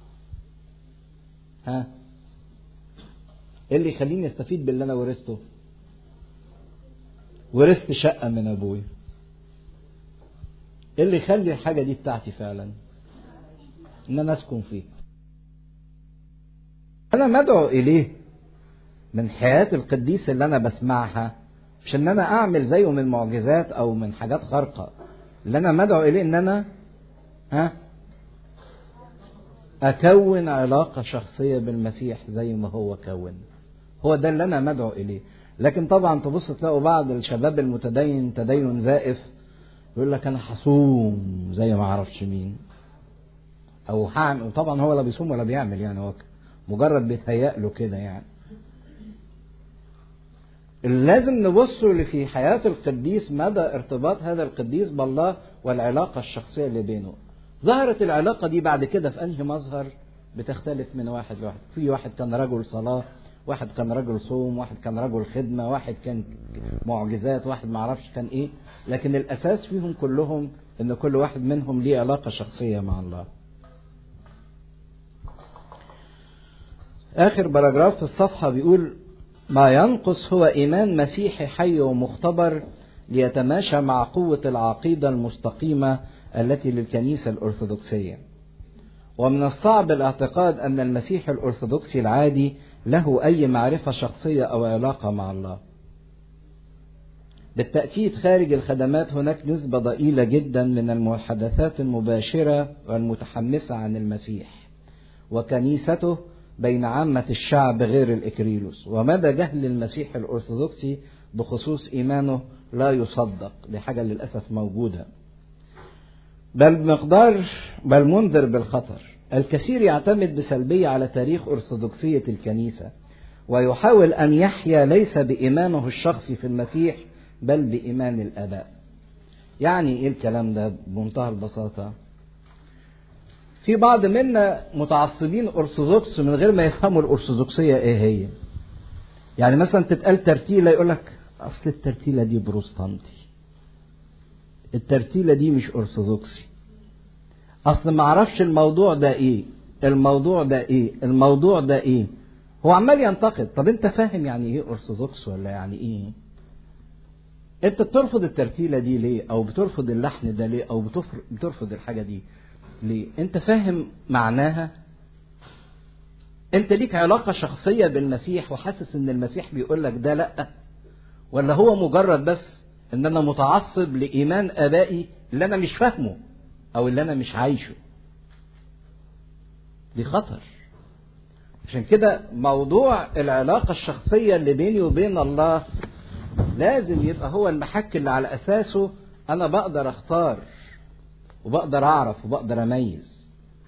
ها ايه اللي يخليني استفيد باللي انا ورثته ورثت شقة من ابويا ايه اللي يخلي الحاجة دي بتاعتي فعلا ان انا اسكن فيها انا مدعو اليه من حياة القديس اللي انا بسمعها مش ان انا اعمل زيه من معجزات او من حاجات خارقة اللي انا مدعو اليه ان انا ها اكون علاقة شخصية بالمسيح زي ما هو كون هو ده اللي انا مدعو اليه لكن طبعا تبص تلاقوا بعض الشباب المتدين تدين زائف يقول لك انا هصوم زي ما اعرفش مين او هعمل وطبعا هو لا بيصوم ولا بيعمل يعني هو مجرد بيتهيأ له كده يعني لازم نبص في حياة القديس مدى ارتباط هذا القديس بالله والعلاقة الشخصية اللي بينه ظهرت العلاقة دي بعد كده في أنهي مظهر بتختلف من واحد لواحد في واحد كان رجل صلاة واحد كان رجل صوم واحد كان رجل خدمة واحد كان معجزات واحد معرفش كان ايه لكن الأساس فيهم كلهم ان كل واحد منهم ليه علاقة شخصية مع الله آخر باراجراف في الصفحة بيقول ما ينقص هو إيمان مسيحي حي ومختبر ليتماشى مع قوة العقيدة المستقيمة التي للكنيسة الأرثوذكسية ومن الصعب الاعتقاد أن المسيح الأرثوذكسي العادي له أي معرفة شخصية أو علاقة مع الله بالتأكيد خارج الخدمات هناك نسبة ضئيلة جدا من المحادثات المباشرة والمتحمسة عن المسيح وكنيسته بين عامة الشعب غير الإكريلوس ومدى جهل المسيح الأرثوذكسي بخصوص إيمانه لا يصدق دي حاجة للأسف موجودة بل بمقدار بل منذر بالخطر الكثير يعتمد بسلبية على تاريخ أرثوذكسية الكنيسة ويحاول أن يحيا ليس بإيمانه الشخصي في المسيح بل بإيمان الآباء يعني إيه الكلام ده بمنتهى البساطة في بعض منا متعصبين أرثوذكس من غير ما يفهموا الأرثوذكسية إيه هي يعني مثلا تتقال ترتيلة يقول لك اصل الترتيله دي بروستانتي الترتيله دي مش ارثوذكسي اصل ما اعرفش الموضوع ده ايه الموضوع ده ايه الموضوع ده ايه هو عمال ينتقد طب انت فاهم يعني ايه ارثوذكس ولا يعني ايه انت بترفض الترتيله دي ليه او بترفض اللحن ده ليه او بترفض الحاجه دي ليه انت فاهم معناها انت ليك علاقه شخصيه بالمسيح وحاسس ان المسيح بيقول لك ده لا ولا هو مجرد بس ان انا متعصب لايمان ابائي اللي انا مش فاهمه او اللي انا مش عايشه دي خطر عشان كده موضوع العلاقه الشخصيه اللي بيني وبين الله لازم يبقى هو المحك اللي على اساسه انا بقدر اختار وبقدر اعرف وبقدر اميز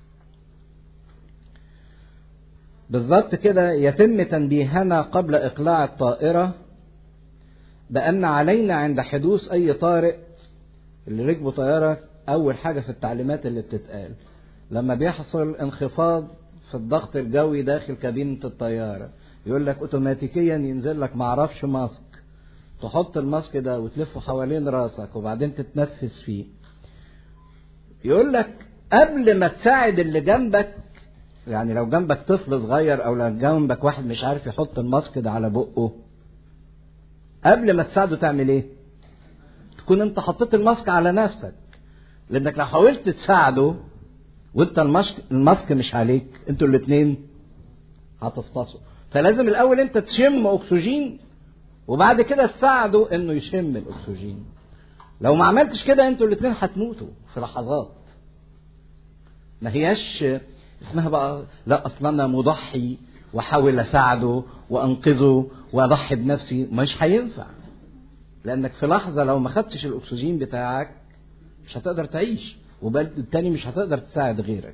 بالظبط كده يتم تنبيهنا قبل اقلاع الطائره بان علينا عند حدوث اي طارئ اللي ركبوا طياره اول حاجه في التعليمات اللي بتتقال لما بيحصل انخفاض في الضغط الجوي داخل كابينه الطياره يقول لك اوتوماتيكيا ينزل لك معرفش ماسك تحط الماسك ده وتلفه حوالين راسك وبعدين تتنفس فيه يقول لك قبل ما تساعد اللي جنبك يعني لو جنبك طفل صغير او لو جنبك واحد مش عارف يحط الماسك ده على بقه قبل ما تساعده تعمل ايه تكون انت حطيت الماسك على نفسك لانك لو حاولت تساعده وانت الماسك الماسك مش عليك انتوا الاثنين هتفطسوا فلازم الاول انت تشم اكسجين وبعد كده تساعده انه يشم الاكسجين لو ما عملتش كده انتوا الاثنين هتموتوا في لحظات ما هياش اسمها بقى لا اصلا انا مضحي واحاول اساعده وانقذه واضحي بنفسي مش هينفع لانك في لحظه لو ما خدتش الاكسجين بتاعك مش هتقدر تعيش وبالتالي مش هتقدر تساعد غيرك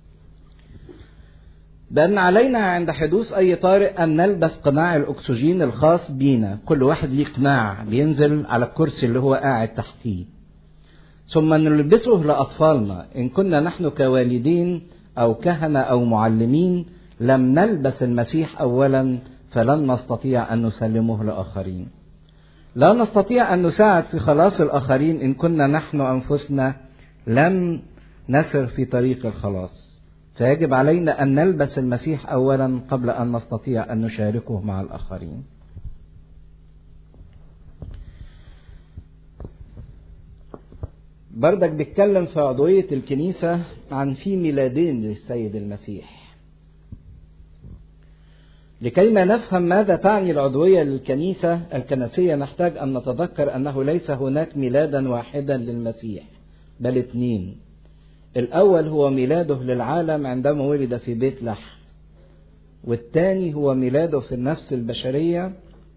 بأن علينا عند حدوث أي طارئ أن نلبس قناع الأكسجين الخاص بينا كل واحد ليه قناع بينزل على الكرسي اللي هو قاعد تحتيه ثم نلبسه لأطفالنا إن كنا نحن كوالدين أو كهنة أو معلمين لم نلبس المسيح أولا فلن نستطيع أن نسلمه لآخرين لا نستطيع أن نساعد في خلاص الآخرين إن كنا نحن أنفسنا لم نسر في طريق الخلاص فيجب علينا أن نلبس المسيح أولا قبل أن نستطيع أن نشاركه مع الآخرين بردك بيتكلم في عضوية الكنيسة عن في ميلادين للسيد المسيح لكي ما نفهم ماذا تعني العضوية للكنيسة الكنسية نحتاج أن نتذكر أنه ليس هناك ميلادا واحدا للمسيح بل اثنين الأول هو ميلاده للعالم عندما ولد في بيت لحم والثاني هو ميلاده في النفس البشرية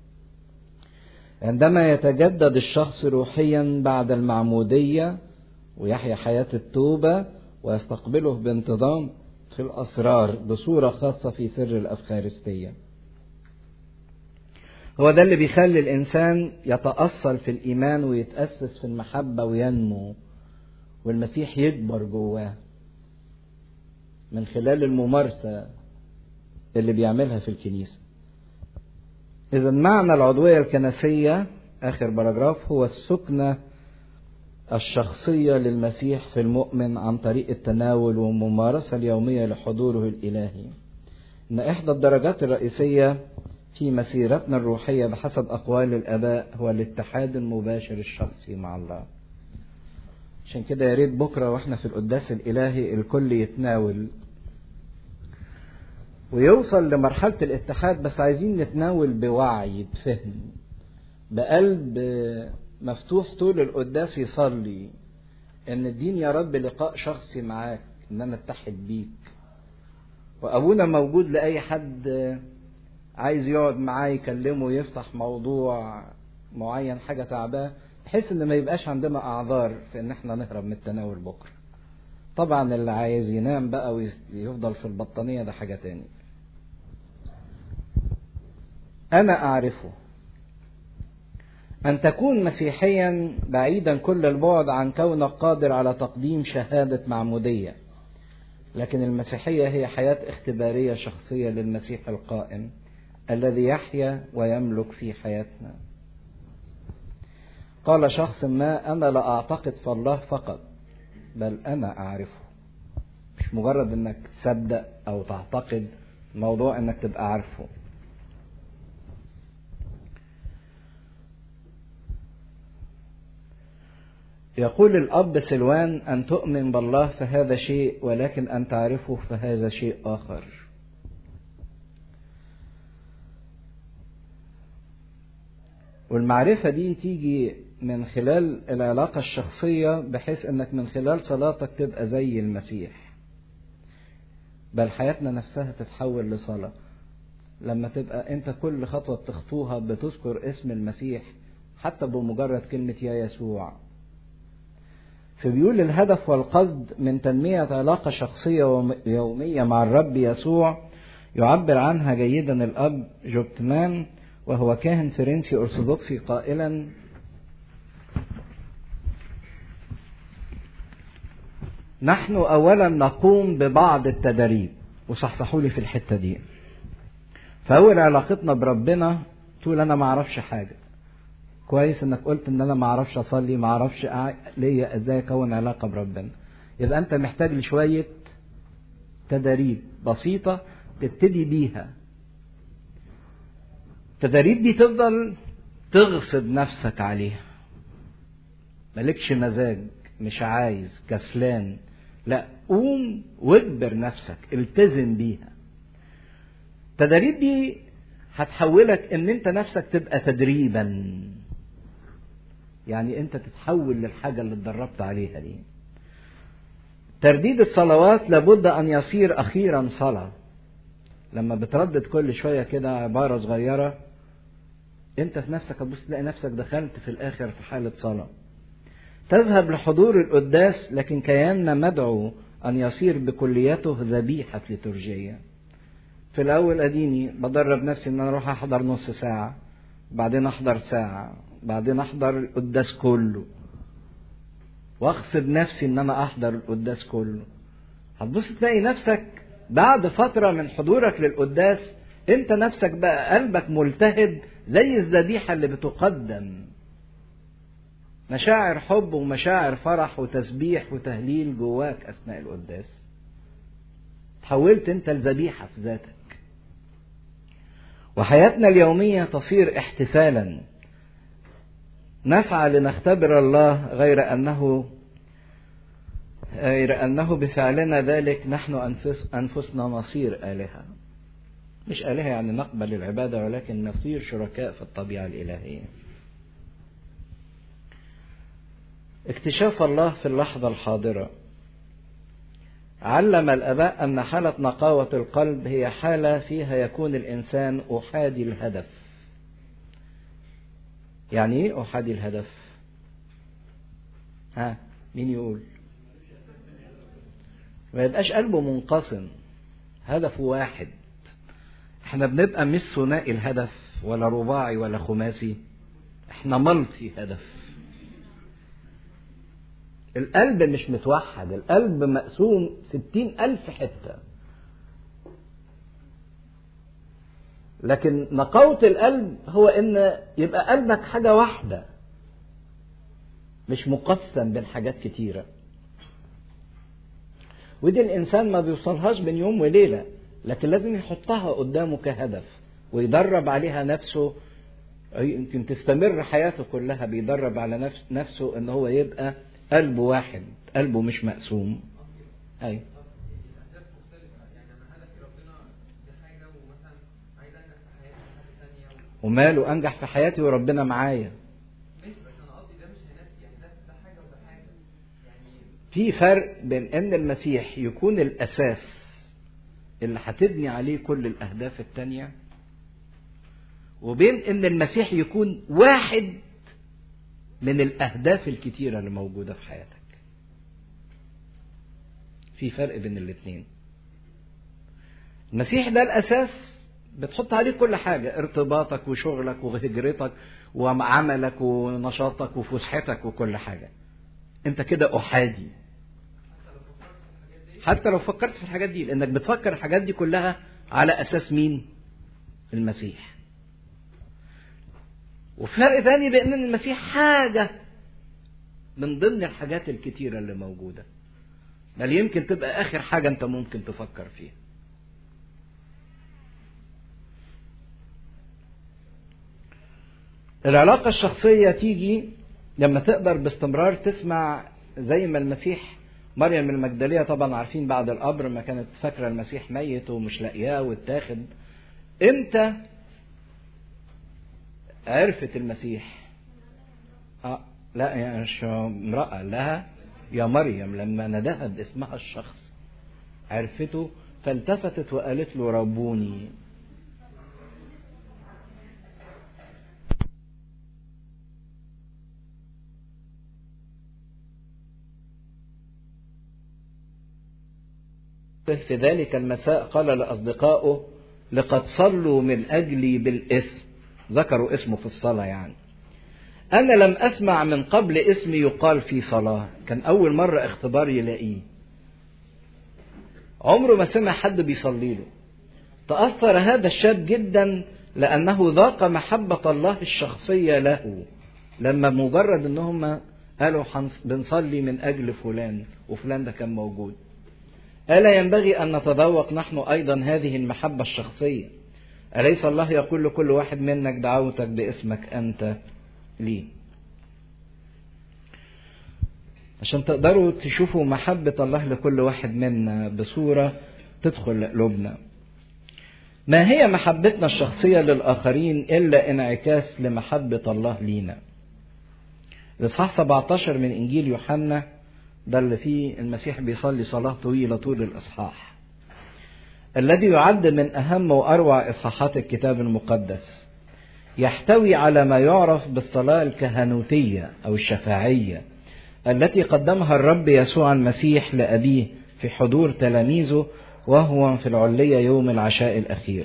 عندما يتجدد الشخص روحيا بعد المعمودية ويحيا حياة التوبة ويستقبله بانتظام في الأسرار بصورة خاصة في سر الأفخارستية هو ده اللي بيخلي الإنسان يتأصل في الإيمان ويتأسس في المحبة وينمو والمسيح يكبر جواه من خلال الممارسة اللي بيعملها في الكنيسة إذا معنى العضوية الكنسية آخر باراجراف هو السكنة الشخصية للمسيح في المؤمن عن طريق التناول والممارسة اليومية لحضوره الإلهي إن إحدى الدرجات الرئيسية في مسيرتنا الروحية بحسب أقوال الآباء هو الاتحاد المباشر الشخصي مع الله عشان كده يا ريت بكرة وإحنا في القداس الإلهي الكل يتناول ويوصل لمرحلة الاتحاد بس عايزين نتناول بوعي بفهم بقلب مفتوح طول القداس يصلي ان اديني يا رب لقاء شخصي معاك ان انا اتحد بيك وابونا موجود لاي حد عايز يقعد معاه يكلمه يفتح موضوع معين حاجه تعباه بحيث ان ما يبقاش عندنا اعذار في ان احنا نهرب من التناول بكره طبعا اللي عايز ينام بقى ويفضل في البطانيه ده حاجه تاني انا اعرفه أن تكون مسيحيا بعيدا كل البعد عن كونك قادر على تقديم شهادة معمودية لكن المسيحية هي حياة اختبارية شخصية للمسيح القائم الذي يحيا ويملك في حياتنا قال شخص ما أنا لا أعتقد في الله فقط بل أنا أعرفه مش مجرد إنك تصدق أو تعتقد موضوع إنك تبقى عارفه يقول الأب سلوان أن تؤمن بالله فهذا شيء ولكن أن تعرفه فهذا شيء آخر والمعرفة دي تيجي من خلال العلاقة الشخصية بحيث انك من خلال صلاتك تبقى زي المسيح بل حياتنا نفسها تتحول لصلاة لما تبقى انت كل خطوة بتخطوها بتذكر اسم المسيح حتى بمجرد كلمة يا يسوع فبيقول الهدف والقصد من تنمية علاقة شخصية يومية مع الرب يسوع يعبر عنها جيدا الأب جوبتمان وهو كاهن فرنسي أرثوذكسي قائلا نحن أولا نقوم ببعض التدريب وصحصحوا لي في الحتة دي فأول علاقتنا بربنا تقول أنا ما أعرفش حاجة كويس انك قلت ان انا ما اعرفش اصلي ما اعرفش ليا ازاي اكون علاقه بربنا يبقى انت محتاج لشويه تدريب بسيطه تبتدي بيها التدريب دي تفضل تغصب نفسك عليها مالكش مزاج مش عايز كسلان لا قوم واجبر نفسك التزم بيها التدريب دي هتحولك ان انت نفسك تبقى تدريبا يعني انت تتحول للحاجة اللي اتدربت عليها دي ترديد الصلوات لابد ان يصير اخيرا صلاة لما بتردد كل شوية كده عبارة صغيرة انت في نفسك هتبص تلاقي نفسك دخلت في الاخر في حالة صلاة تذهب لحضور القداس لكن كياننا مدعو ان يصير بكليته ذبيحة لترجية في الاول اديني بدرب نفسي ان انا اروح احضر نص ساعة بعدين احضر ساعة بعدين احضر القداس كله واغصب نفسي ان انا احضر القداس كله هتبص تلاقي نفسك بعد فترة من حضورك للقداس انت نفسك بقى قلبك ملتهب زي الذبيحة اللي بتقدم مشاعر حب ومشاعر فرح وتسبيح وتهليل جواك اثناء القداس تحولت انت الذبيحة في ذاتك وحياتنا اليومية تصير احتفالا نسعى لنختبر الله غير أنه غير أنه بفعلنا ذلك نحن أنفس أنفسنا نصير آلهة مش آلهة يعني نقبل العبادة ولكن نصير شركاء في الطبيعة الإلهية اكتشاف الله في اللحظة الحاضرة علم الآباء أن حالة نقاوة القلب هي حالة فيها يكون الإنسان أحادي الهدف يعني ايه احادي الهدف ها مين يقول ما يبقاش قلبه منقسم هدفه واحد احنا بنبقى مش ثنائي الهدف ولا رباعي ولا خماسي احنا ملتي هدف القلب مش متوحد القلب مقسوم ستين ألف حتة لكن نقاوة القلب هو ان يبقى قلبك حاجة واحدة مش مقسم بين حاجات كتيرة ودي الانسان ما بيوصلهاش بين يوم وليلة لكن لازم يحطها قدامه كهدف ويدرب عليها نفسه يمكن تستمر حياته كلها بيدرب على نفس نفسه ان هو يبقى قلبه واحد قلبه مش مقسوم ايوه وماله انجح في حياتي وربنا معايا في فرق بين ان المسيح يكون الاساس اللي هتبني عليه كل الاهداف التانية وبين ان المسيح يكون واحد من الاهداف الكتيرة اللي موجودة في حياتك في فرق بين الاتنين المسيح ده الاساس بتحط عليه كل حاجة ارتباطك وشغلك وهجرتك وعملك ونشاطك وفسحتك وكل حاجة انت كده احادي حتى لو فكرت في الحاجات دي لانك بتفكر الحاجات دي كلها على اساس مين المسيح وفرق ثاني بين ان المسيح حاجة من ضمن الحاجات الكتيرة اللي موجودة بل يمكن تبقى اخر حاجة انت ممكن تفكر فيها العلاقة الشخصية تيجي لما تقدر باستمرار تسمع زي ما المسيح مريم المجدلية طبعا عارفين بعد القبر ما كانت فاكرة المسيح ميت ومش لاقياه واتاخد امتى عرفت المسيح آه لا يا مش امرأة لها يا مريم لما نداها باسمها الشخص عرفته فالتفتت وقالت له ربوني في ذلك المساء قال لأصدقائه لقد صلوا من أجلي بالاسم ذكروا اسمه في الصلاة يعني أنا لم أسمع من قبل اسمي يقال في صلاة كان أول مرة اختبار يلاقيه عمره ما سمع حد بيصلي له تأثر هذا الشاب جدا لأنه ذاق محبة الله الشخصية له لما مجرد ان هم قالوا بنصلي من أجل فلان وفلان ده كان موجود ألا ينبغي أن نتذوق نحن أيضا هذه المحبة الشخصية أليس الله يقول لكل واحد منك دعوتك باسمك أنت لي عشان تقدروا تشوفوا محبة الله لكل واحد منا بصورة تدخل قلوبنا ما هي محبتنا الشخصية للآخرين إلا انعكاس لمحبة الله لينا الإصحاح 17 من إنجيل يوحنا ده اللي فيه المسيح بيصلي صلاة طويلة طول الإصحاح الذي يعد من أهم وأروع إصحاحات الكتاب المقدس يحتوي على ما يعرف بالصلاة الكهنوتية أو الشفاعية التي قدمها الرب يسوع المسيح لأبيه في حضور تلاميذه وهو في العلية يوم العشاء الأخير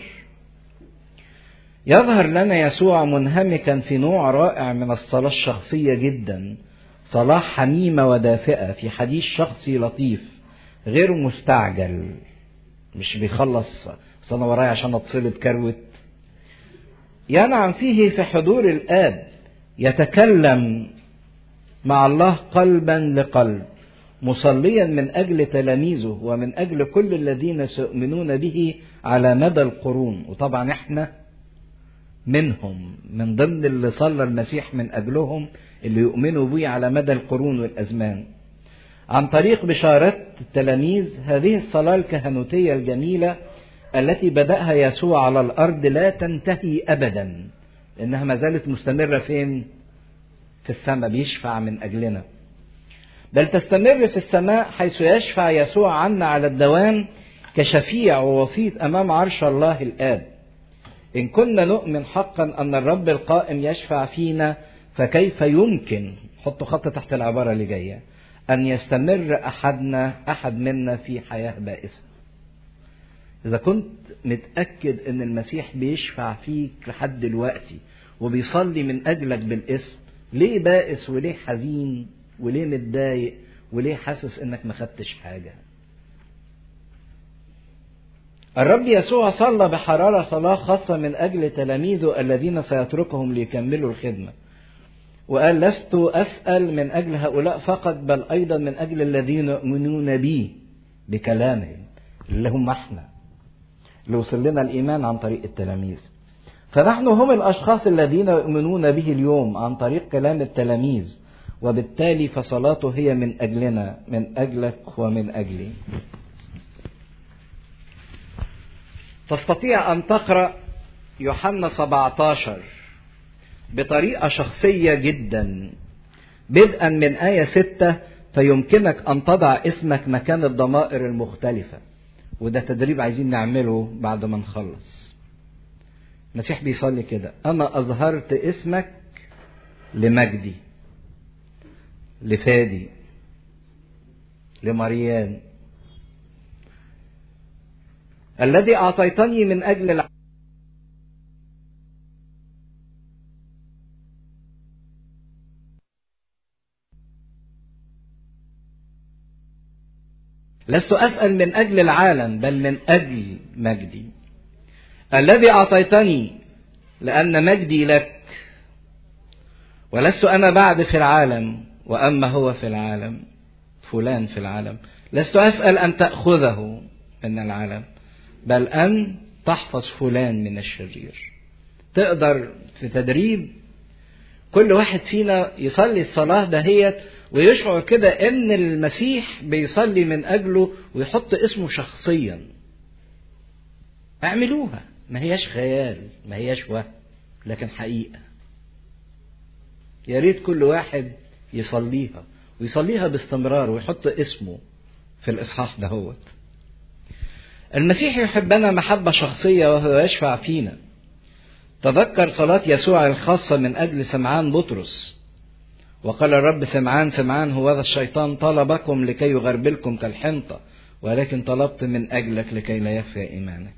يظهر لنا يسوع منهمكا في نوع رائع من الصلاة الشخصية جدا صلاة حميمة ودافئة في حديث شخصي لطيف غير مستعجل مش بيخلص اصل انا ورايا عشان اتصل بكروت ينعم فيه في حضور الاب يتكلم مع الله قلبا لقلب مصليا من اجل تلاميذه ومن اجل كل الذين سيؤمنون به على مدى القرون وطبعا احنا منهم من ضمن اللي صلى المسيح من اجلهم اللي يؤمنوا به على مدى القرون والازمان عن طريق بشارات التلاميذ هذه الصلاة الكهنوتية الجميلة التي بدأها يسوع على الأرض لا تنتهي أبدا لأنها ما زالت مستمرة فين؟ في السماء بيشفع من أجلنا بل تستمر في السماء حيث يشفع يسوع عنا على الدوام كشفيع ووسيط أمام عرش الله الآب إن كنا نؤمن حقا أن الرب القائم يشفع فينا فكيف يمكن حطوا خط تحت العبارة اللي جاية أن يستمر أحدنا أحد منا في حياة بائسة إذا كنت متأكد أن المسيح بيشفع فيك لحد دلوقتي وبيصلي من أجلك بالاسم ليه بائس وليه حزين وليه متضايق وليه حاسس انك ما خدتش حاجه الرب يسوع صلى بحرارة صلاة خاصة من أجل تلاميذه الذين سيتركهم ليكملوا الخدمة وقال لست أسأل من أجل هؤلاء فقط بل أيضا من أجل الذين يؤمنون بي بكلامهم اللي هم احنا اللي وصل لنا الإيمان عن طريق التلاميذ فنحن هم الأشخاص الذين يؤمنون به اليوم عن طريق كلام التلاميذ وبالتالي فصلاته هي من أجلنا من أجلك ومن أجلي تستطيع أن تقرأ يوحنا 17 بطريقة شخصية جدا بدءا من آية 6 فيمكنك أن تضع اسمك مكان الضمائر المختلفة وده تدريب عايزين نعمله بعد ما نخلص المسيح بيصلي كده أنا أظهرت اسمك لمجدي لفادي لمريان الذي أعطيتني من أجل الع... لست أسأل من أجل العالم بل من أجل مجدي الذي أعطيتني لأن مجدي لك ولست أنا بعد في العالم وأما هو في العالم فلان في العالم لست أسأل أن تأخذه من العالم بل أن تحفظ فلان من الشرير تقدر في تدريب كل واحد فينا يصلي الصلاة دهيت ويشعر كده ان المسيح بيصلي من اجله ويحط اسمه شخصيا اعملوها ما هياش خيال ما هياش وهم لكن حقيقة يا ريت كل واحد يصليها ويصليها باستمرار ويحط اسمه في الاصحاح دهوت المسيح يحبنا محبة شخصية وهو يشفع فينا تذكر صلاة يسوع الخاصة من أجل سمعان بطرس وقال الرب سمعان سمعان هو هذا الشيطان طلبكم لكي يغربلكم كالحنطة ولكن طلبت من أجلك لكي لا يخفى إيمانك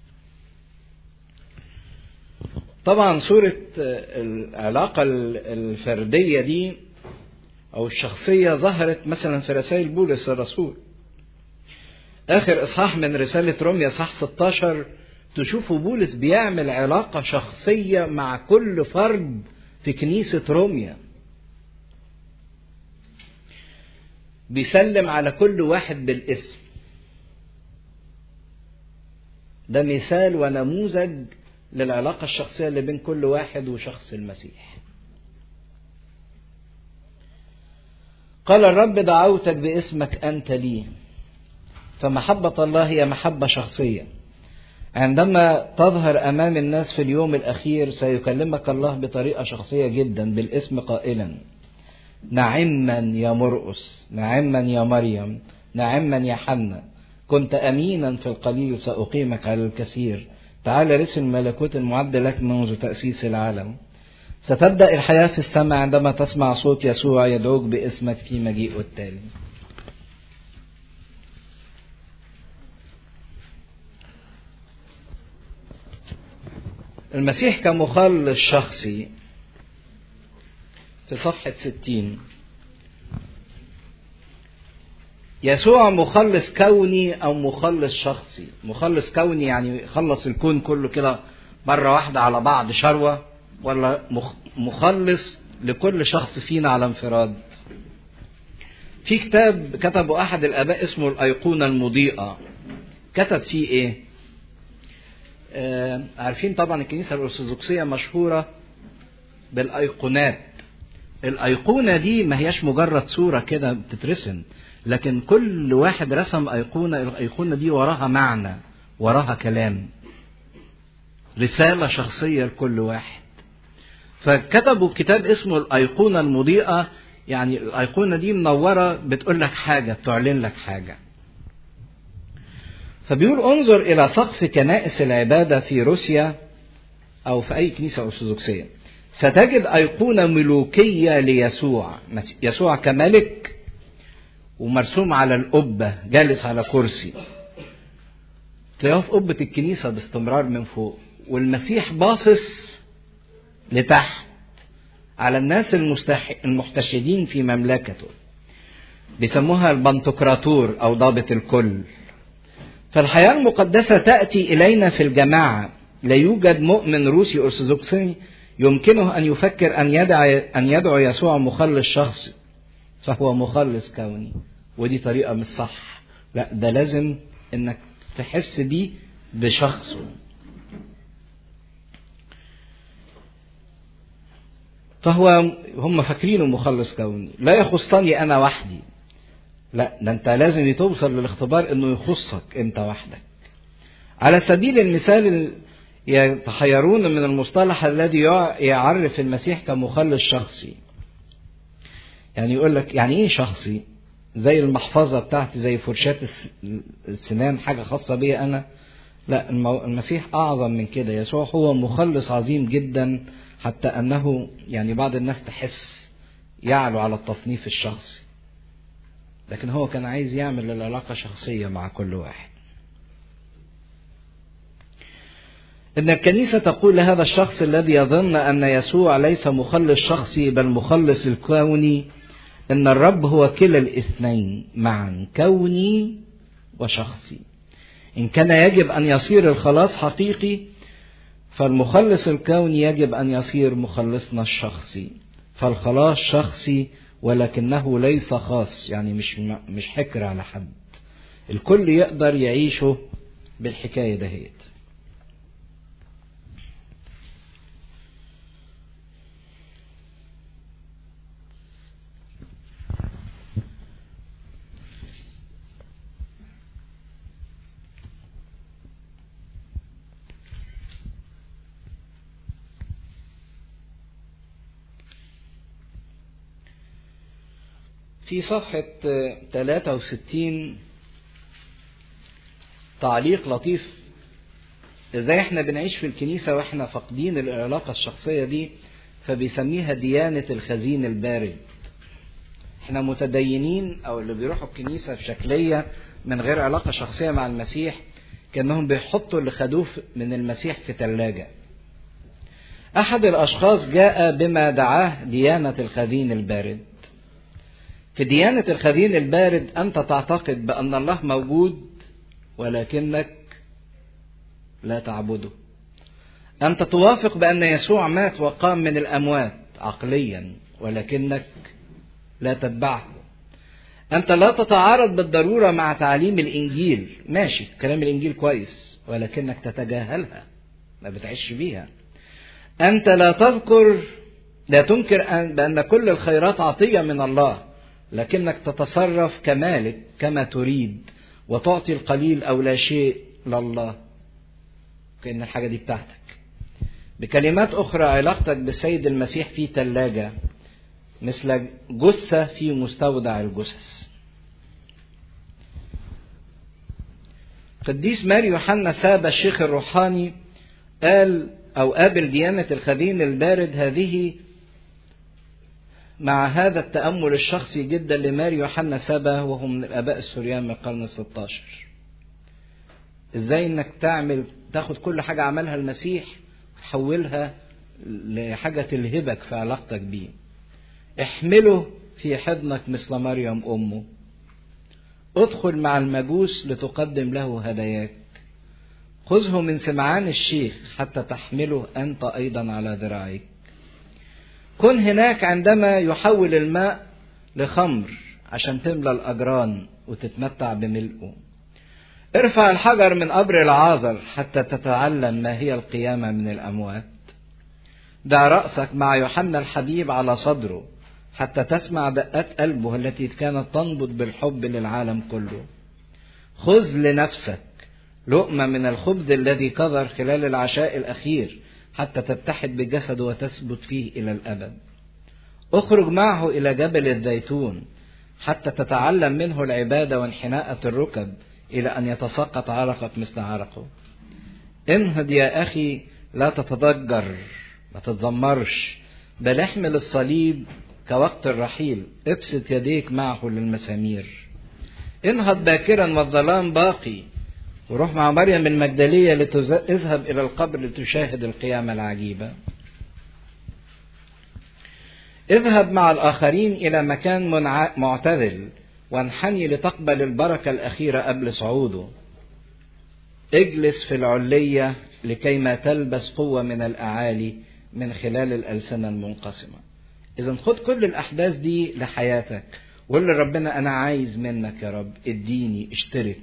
طبعا صورة العلاقة الفردية دي أو الشخصية ظهرت مثلا في رسائل بولس الرسول آخر إصحاح من رسالة روميا إصحاح 16 تشوفوا بولس بيعمل علاقة شخصية مع كل فرد في كنيسة روميا بيسلم على كل واحد بالاسم ده مثال ونموذج للعلاقة الشخصية اللي بين كل واحد وشخص المسيح قال الرب دعوتك باسمك أنت لي فمحبة الله هي محبة شخصية عندما تظهر أمام الناس في اليوم الأخير سيكلمك الله بطريقة شخصية جدا بالاسم قائلا نعما يا مرقس نعما يا مريم نعما يا حنا كنت أمينا في القليل سأقيمك على الكثير تعال رسل الملكوت المعد لك منذ تأسيس العالم ستبدأ الحياة في السماء عندما تسمع صوت يسوع يدعوك باسمك في مجيئه التالي المسيح كمخلص شخصي في صفحة ستين يسوع مخلص كوني أو مخلص شخصي مخلص كوني يعني خلص الكون كله كده مرة واحدة على بعض شروة ولا مخلص لكل شخص فينا على انفراد في كتاب كتبه أحد الآباء اسمه الأيقونة المضيئة كتب فيه إيه آه عارفين طبعا الكنيسة الأرثوذكسية مشهورة بالأيقونات الأيقونة دي ما هياش مجرد صورة كده بتترسم لكن كل واحد رسم أيقونة الأيقونة دي وراها معنى وراها كلام رسالة شخصية لكل واحد فكتبوا كتاب اسمه الأيقونة المضيئة يعني الأيقونة دي منورة بتقول لك حاجة بتعلن لك حاجة فبيقول انظر إلى سقف كنائس العبادة في روسيا أو في أي كنيسة أرثوذكسية ستجد أيقونة ملوكية ليسوع يسوع كملك ومرسوم على القبة جالس على كرسي تلاقيه في قبة الكنيسة باستمرار من فوق والمسيح باصص لتحت على الناس المستح... المحتشدين في مملكته بيسموها البنتقراطور أو ضابط الكل فالحياة المقدسة تأتي إلينا في الجماعة لا يوجد مؤمن روسي أرثوذكسي يمكنه أن يفكر أن يدعو أن يدعو يسوع مخلص شخصي فهو مخلص كوني ودي طريقة مش صح لا ده لازم انك تحس بيه بشخصه فهو هم فاكرينه مخلص كوني لا يخصني انا وحدي لا ده انت لازم توصل للاختبار انه يخصك انت وحدك على سبيل المثال يتحيرون من المصطلح الذي يعرف المسيح كمخلص شخصي يعني يقول لك يعني ايه شخصي زي المحفظه بتاعتي زي فرشاه السنان حاجه خاصه بيا انا لا المسيح اعظم من كده يسوع هو مخلص عظيم جدا حتى انه يعني بعض الناس تحس يعلو على التصنيف الشخصي لكن هو كان عايز يعمل العلاقه شخصيه مع كل واحد ان الكنيسه تقول لهذا الشخص الذي يظن ان يسوع ليس مخلص شخصي بل مخلص الكوني ان الرب هو كلا الاثنين معا كوني وشخصي ان كان يجب ان يصير الخلاص حقيقي فالمخلص الكوني يجب ان يصير مخلصنا الشخصي فالخلاص شخصي ولكنه ليس خاص يعني مش مش حكر على حد الكل يقدر يعيشه بالحكايه دهيت في صفحة 63 تعليق لطيف ازاي احنا بنعيش في الكنيسة واحنا فاقدين العلاقة الشخصية دي فبيسميها ديانة الخزين البارد احنا متدينين او اللي بيروحوا الكنيسة بشكلية من غير علاقة شخصية مع المسيح كأنهم بيحطوا اللي خدوه من المسيح في ثلاجة أحد الأشخاص جاء بما دعاه ديانة الخزين البارد في ديانة الخزين البارد أنت تعتقد بأن الله موجود ولكنك لا تعبده. أنت توافق بأن يسوع مات وقام من الأموات عقليا ولكنك لا تتبعه. أنت لا تتعارض بالضرورة مع تعليم الإنجيل، ماشي كلام الإنجيل كويس ولكنك تتجاهلها ما بتعيش بيها. أنت لا تذكر لا تنكر بأن كل الخيرات عطية من الله لكنك تتصرف كمالك كما تريد وتعطي القليل او لا شيء لله كأن الحاجة دي بتاعتك بكلمات أخرى علاقتك بالسيد المسيح في ثلاجة مثل جثة في مستودع الجثث قديس ماري يوحنا سابا الشيخ الروحاني قال أو قابل ديانة الخزين البارد هذه مع هذا التأمل الشخصي جدا لماري يوحنا سابا وهو من الآباء السوريان من القرن الستاشر ازاي انك تعمل تاخد كل حاجة عملها المسيح وتحولها لحاجة تلهبك في علاقتك بيه احمله في حضنك مثل مريم أمه ادخل مع المجوس لتقدم له هداياك خذه من سمعان الشيخ حتى تحمله أنت أيضا على ذراعيك كن هناك عندما يحول الماء لخمر عشان تملى الأجران وتتمتع بملئه ارفع الحجر من قبر العازر حتى تتعلم ما هي القيامة من الأموات دع رأسك مع يوحنا الحبيب على صدره حتى تسمع دقات قلبه التي كانت تنبض بالحب للعالم كله خذ لنفسك لقمة من الخبز الذي كظر خلال العشاء الأخير حتى تتحد بجسده وتثبت فيه إلى الأبد اخرج معه إلى جبل الزيتون حتى تتعلم منه العبادة وانحناءة الركب إلى أن يتساقط عرقك مثل عرقه انهض يا أخي لا تتضجر ما تتذمرش بل احمل الصليب كوقت الرحيل ابسط يديك معه للمسامير انهض باكرا والظلام باقي وروح مع مريم المجدلية لتذهب إلى القبر لتشاهد القيامة العجيبة اذهب مع الآخرين إلى مكان معتدل وانحني لتقبل البركة الأخيرة قبل صعوده اجلس في العلية لكي ما تلبس قوة من الأعالي من خلال الألسنة المنقسمة إذا خد كل الأحداث دي لحياتك وقول لربنا أنا عايز منك يا رب اديني اشترك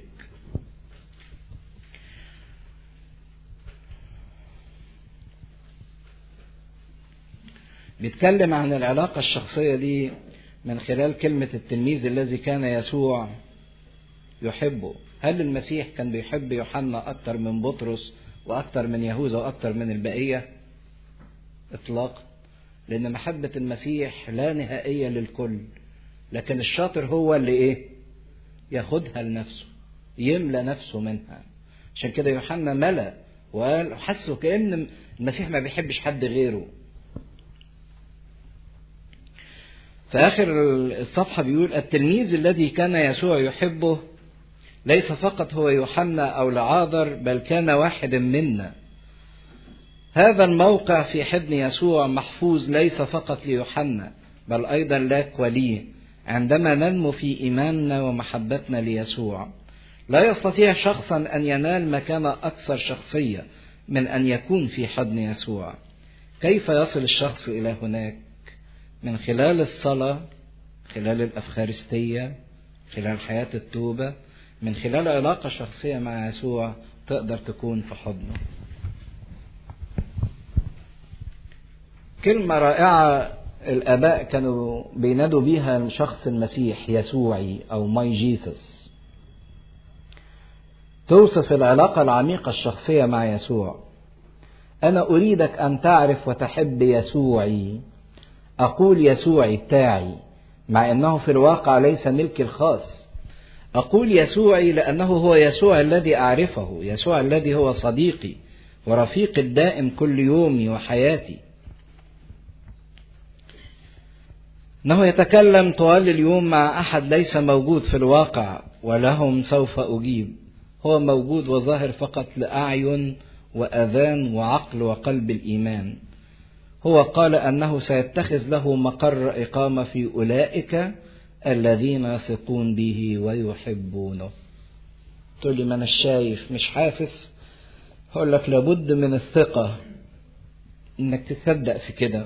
بيتكلم عن العلاقة الشخصية دي من خلال كلمة التلميذ الذي كان يسوع يحبه هل المسيح كان بيحب يوحنا أكتر من بطرس وأكتر من يهوذا وأكتر من البقية إطلاقا لأن محبة المسيح لا نهائية للكل لكن الشاطر هو اللي إيه ياخدها لنفسه يملى نفسه منها عشان كده يوحنا ملأ وقال حسه كأن المسيح ما بيحبش حد غيره في آخر الصفحة بيقول التلميذ الذي كان يسوع يحبه ليس فقط هو يوحنا أو لعاذر بل كان واحد منا هذا الموقع في حضن يسوع محفوظ ليس فقط ليوحنا بل أيضا لك ولي عندما ننمو في إيماننا ومحبتنا ليسوع لا يستطيع شخصا أن ينال مكانة أكثر شخصية من أن يكون في حضن يسوع كيف يصل الشخص إلى هناك من خلال الصلاة خلال الأفخارستية خلال حياة التوبة من خلال علاقة شخصية مع يسوع تقدر تكون في حضنه كلمة رائعة الآباء كانوا بينادوا بيها الشخص المسيح يسوعي أو ماي جيسس توصف العلاقة العميقة الشخصية مع يسوع أنا أريدك أن تعرف وتحب يسوعي أقول يسوعي بتاعي مع أنه في الواقع ليس ملكي الخاص أقول يسوعي لأنه هو يسوع الذي أعرفه يسوع الذي هو صديقي ورفيقي الدائم كل يومي وحياتي انه يتكلم طوال اليوم مع احد ليس موجود في الواقع ولهم سوف اجيب هو موجود وظاهر فقط لاعين واذان وعقل وقلب الايمان هو قال انه سيتخذ له مقر اقامه في اولئك الذين يثقون به ويحبونه تقول لي ما انا شايف مش حاسس هقول لك لابد من الثقه انك تصدق في كده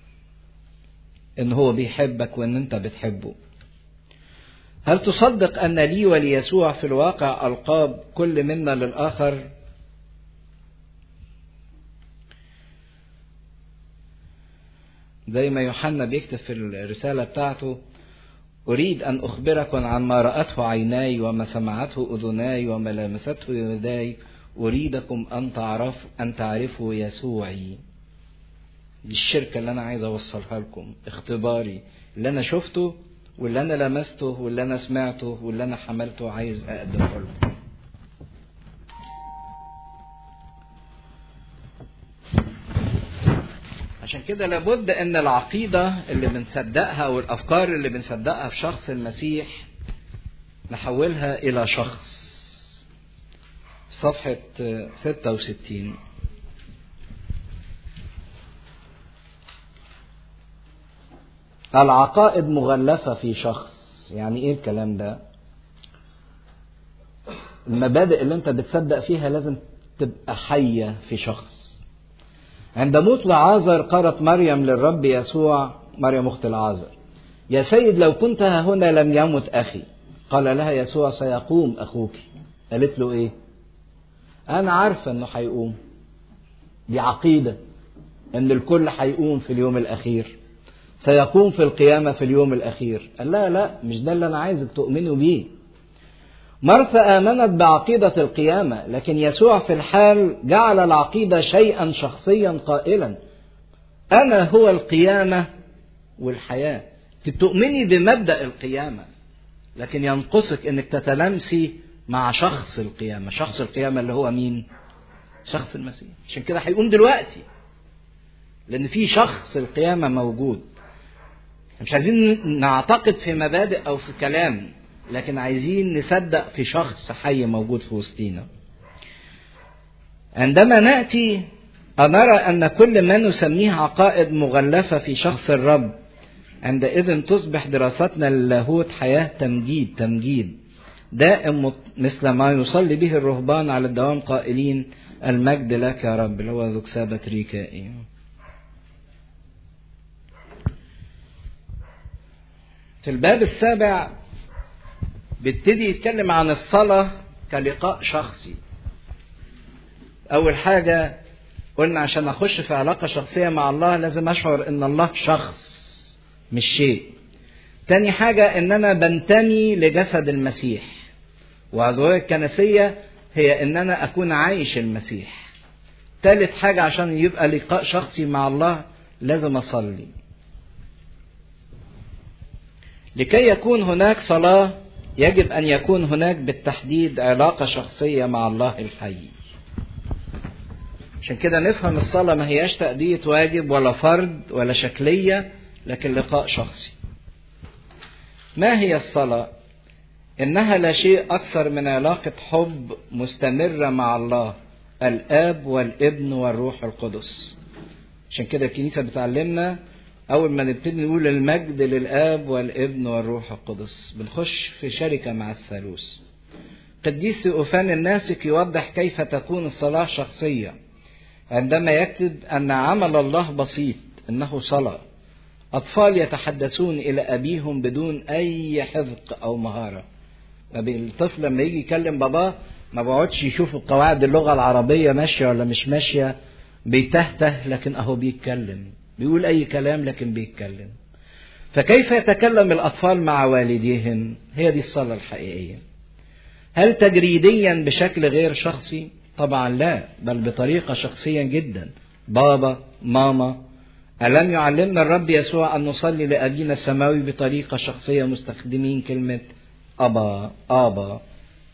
ان هو بيحبك وان انت بتحبه هل تصدق ان لي وليسوع في الواقع القاب كل منا للاخر زي ما يوحنا بيكتب في الرسالة بتاعته أريد أن أخبركم عن ما رأته عيناي وما سمعته أذناي وما لمسته يداي أريدكم أن تعرف أن تعرفوا يسوعي دي الشركة اللي أنا عايز أوصلها لكم اختباري اللي أنا شفته واللي أنا لمسته واللي أنا سمعته واللي أنا حملته عايز أقدمه لكم عشان كده لابد ان العقيدة اللي بنصدقها والافكار اللي بنصدقها في شخص المسيح نحولها الى شخص صفحة 66 العقائد مغلفة في شخص يعني ايه الكلام ده المبادئ اللي انت بتصدق فيها لازم تبقى حية في شخص عند موت لعازر قالت مريم للرب يسوع مريم اخت العازر يا سيد لو كنت ها هنا لم يمت اخي قال لها يسوع سيقوم اخوك قالت له ايه انا عارفه انه هيقوم دي عقيده ان الكل هيقوم في اليوم الاخير سيقوم في القيامة في اليوم الأخير قال لا لا مش ده اللي أنا عايزك تؤمنوا بيه مرثا آمنت بعقيدة القيامة لكن يسوع في الحال جعل العقيدة شيئا شخصيا قائلا أنا هو القيامة والحياة تؤمني بمبدأ القيامة لكن ينقصك أنك تتلمسي مع شخص القيامة شخص القيامة اللي هو مين شخص المسيح عشان كده هيقوم دلوقتي لأن في شخص القيامة موجود مش عايزين نعتقد في مبادئ او في كلام لكن عايزين نصدق في شخص حي موجود في وسطينا عندما ناتي نرى ان كل ما نسميه عقائد مغلفه في شخص الرب عندئذ تصبح دراستنا للاهوت حياه تمجيد تمجيد دائم مثل ما يصلي به الرهبان على الدوام قائلين المجد لك يا رب اللي هو ذو كسابة ريكائي في الباب السابع بيبتدي يتكلم عن الصلاة كلقاء شخصي أول حاجة قلنا عشان أخش في علاقة شخصية مع الله لازم أشعر إن الله شخص مش شيء تاني حاجة إن أنا بنتمي لجسد المسيح وأدوية الكنسية هي إن أنا أكون عايش المسيح تالت حاجة عشان يبقى لقاء شخصي مع الله لازم أصلي لكي يكون هناك صلاة يجب أن يكون هناك بالتحديد علاقة شخصية مع الله الحي. عشان كده نفهم الصلاة ما هياش تأدية واجب ولا فرض ولا شكلية لكن لقاء شخصي. ما هي الصلاة؟ إنها لا شيء أكثر من علاقة حب مستمرة مع الله الآب والابن والروح القدس. عشان كده الكنيسة بتعلمنا أول ما نبتدي نقول المجد للآب والابن والروح القدس بنخش في شركة مع الثالوث قديس أوفان الناسك يوضح كيف تكون الصلاة شخصية عندما يكتب أن عمل الله بسيط إنه صلاة أطفال يتحدثون إلى أبيهم بدون أي حذق أو مهارة الطفل لما يجي يكلم باباه ما بقعدش يشوف قواعد اللغة العربية ماشية ولا مش ماشية بيتهته لكن أهو بيتكلم بيقول أي كلام لكن بيتكلم فكيف يتكلم الأطفال مع والديهم هي دي الصلاة الحقيقية هل تجريديا بشكل غير شخصي طبعا لا بل بطريقة شخصية جدا بابا ماما ألم يعلمنا الرب يسوع أن نصلي لأبينا السماوي بطريقة شخصية مستخدمين كلمة أبا آبا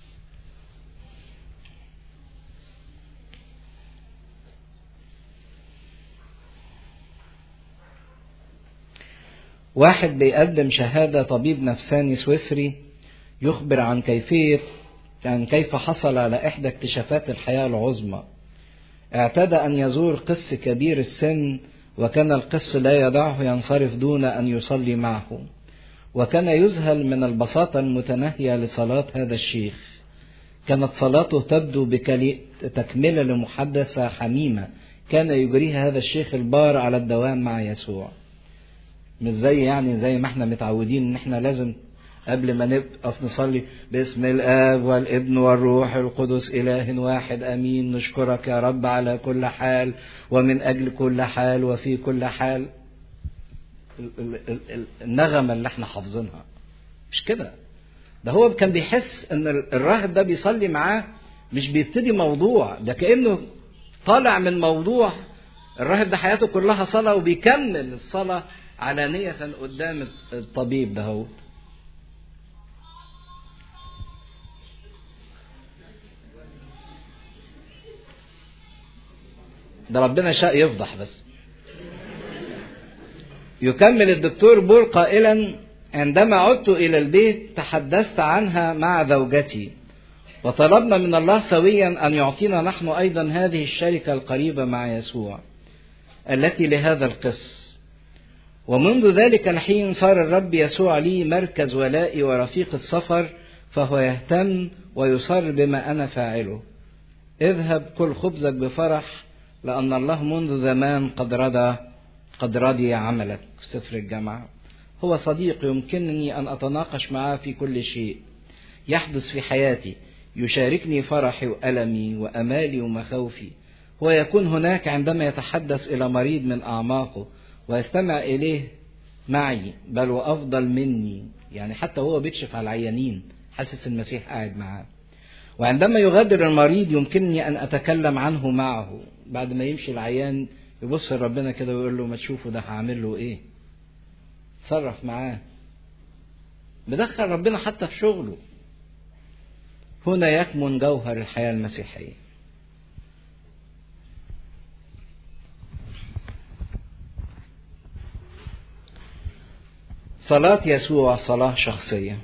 واحد بيقدم شهادة طبيب نفساني سويسري يخبر عن كيفية عن كيف حصل على إحدى اكتشافات الحياة العظمى اعتاد أن يزور قس كبير السن وكان القس لا يدعه ينصرف دون أن يصلي معه وكان يذهل من البساطة المتناهية لصلاة هذا الشيخ كانت صلاته تبدو بتكملة لمحادثة حميمة كان يجريها هذا الشيخ البار على الدوام مع يسوع مش زي يعني زي ما احنا متعودين ان احنا لازم قبل ما نقف نصلي باسم الاب والابن والروح القدس اله واحد امين نشكرك يا رب على كل حال ومن اجل كل حال وفي كل حال النغمه اللي احنا حافظينها مش كده ده هو كان بيحس ان الراهب ده بيصلي معاه مش بيبتدي موضوع ده كانه طالع من موضوع الراهب ده حياته كلها صلاه وبيكمل الصلاه علانية قدام الطبيب ده هو ده ربنا شاء يفضح بس يكمل الدكتور بول قائلا عندما عدت إلى البيت تحدثت عنها مع زوجتي وطلبنا من الله سويا أن يعطينا نحن أيضا هذه الشركة القريبة مع يسوع التي لهذا القس ومنذ ذلك الحين صار الرب يسوع لي مركز ولائي ورفيق السفر فهو يهتم ويصر بما أنا فاعله اذهب كل خبزك بفرح لأن الله منذ زمان قد رضى قد رضي عملك في سفر الجامعة هو صديق يمكنني أن أتناقش معه في كل شيء يحدث في حياتي يشاركني فرحي وألمي وأمالي ومخاوفي هو يكون هناك عندما يتحدث إلى مريض من أعماقه ويستمع إليه معي بل وأفضل مني يعني حتى هو بيكشف على العيانين حاسس المسيح قاعد معاه وعندما يغادر المريض يمكنني أن أتكلم عنه معه بعد ما يمشي العيان يبص لربنا كده ويقول له ما تشوفوا ده هعمل له إيه تصرف معاه بدخل ربنا حتى في شغله هنا يكمن جوهر الحياة المسيحية صلاة يسوع صلاة شخصية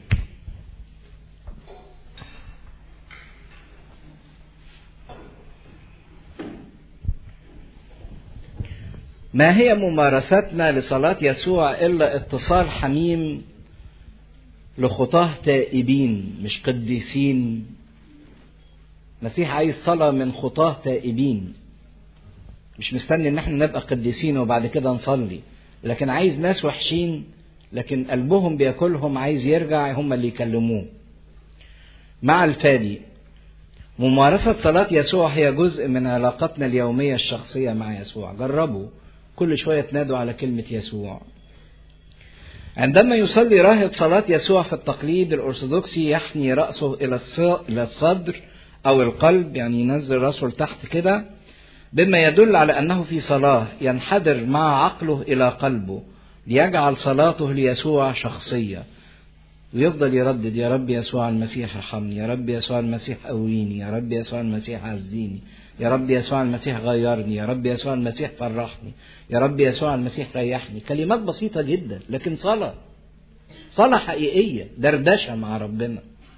ما هي ممارستنا لصلاة يسوع إلا اتصال حميم لخطاه تائبين مش قديسين المسيح عايز صلاة من خطاه تائبين مش مستني ان احنا نبقى قديسين وبعد كده نصلي لكن عايز ناس وحشين لكن قلبهم بياكلهم عايز يرجع هم اللي يكلموه مع الفادي ممارسة صلاة يسوع هي جزء من علاقتنا اليومية الشخصية مع يسوع جربوا كل شوية تنادوا على كلمة يسوع عندما يصلي راهب صلاة يسوع في التقليد الأرثوذكسي يحني رأسه إلى الصدر أو القلب يعني ينزل رأسه لتحت كده بما يدل على أنه في صلاة ينحدر مع عقله إلى قلبه ليجعل صلاته ليسوع شخصية ويفضل يردد يا رب يسوع المسيح ارحمني يا رب يسوع المسيح قويني يا رب يسوع المسيح عزيني يا رب يسوع المسيح غيرني يا رب يسوع المسيح فرحني يا رب يسوع المسيح ريحني كلمات بسيطة جدا لكن صلاة صلاة حقيقية دردشة مع ربنا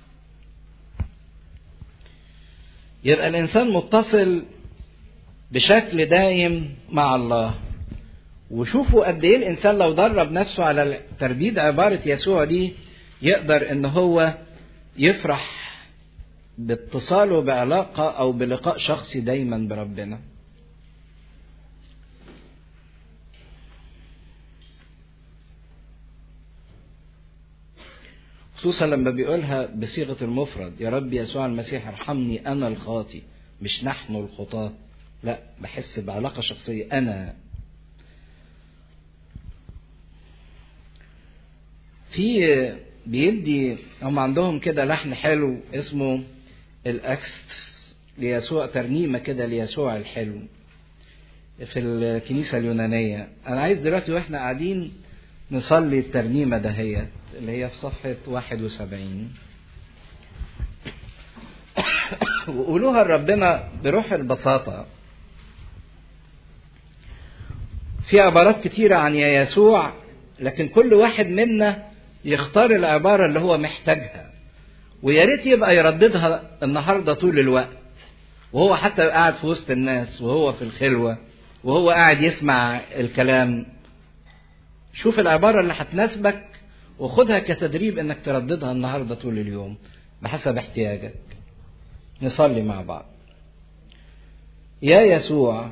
يبقى الإنسان متصل بشكل دايم مع الله وشوفوا قد ايه الانسان لو درب نفسه على ترديد عباره يسوع دي يقدر ان هو يفرح باتصاله بعلاقه او بلقاء شخصي دايما بربنا خصوصا لما بيقولها بصيغة المفرد يا رب يسوع المسيح ارحمني أنا الخاطي مش نحن الخطاة لا بحس بعلاقة شخصية أنا في بيدي هم عندهم كده لحن حلو اسمه الاكست ليسوع ترنيمة كده ليسوع الحلو في الكنيسة اليونانية أنا عايز دلوقتي وإحنا قاعدين نصلي الترنيمة دهيت اللي هي في صفحة 71 وقولوها لربنا بروح البساطة في عبارات كتيرة عن يا يسوع لكن كل واحد منا يختار العبارة اللي هو محتاجها ويا ريت يبقى يرددها النهارده طول الوقت وهو حتى قاعد في وسط الناس وهو في الخلوة وهو قاعد يسمع الكلام شوف العبارة اللي هتناسبك وخدها كتدريب انك ترددها النهاردة طول اليوم بحسب احتياجك نصلي مع بعض يا يسوع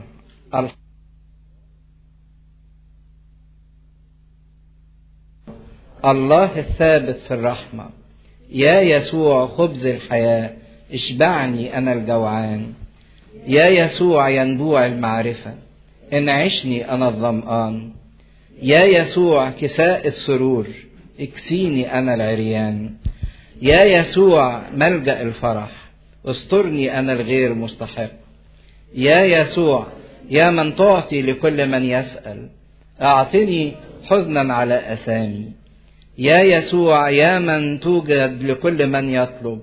الله الثابت في الرحمة يا يسوع خبز الحياة اشبعني أنا الجوعان يا يسوع ينبوع المعرفة انعشني أنا الظمآن يا يسوع كساء السرور اكسيني أنا العريان يا يسوع ملجأ الفرح استرني أنا الغير مستحق يا يسوع يا من تعطي لكل من يسأل أعطني حزنا على أثامي يا يسوع يا من توجد لكل من يطلب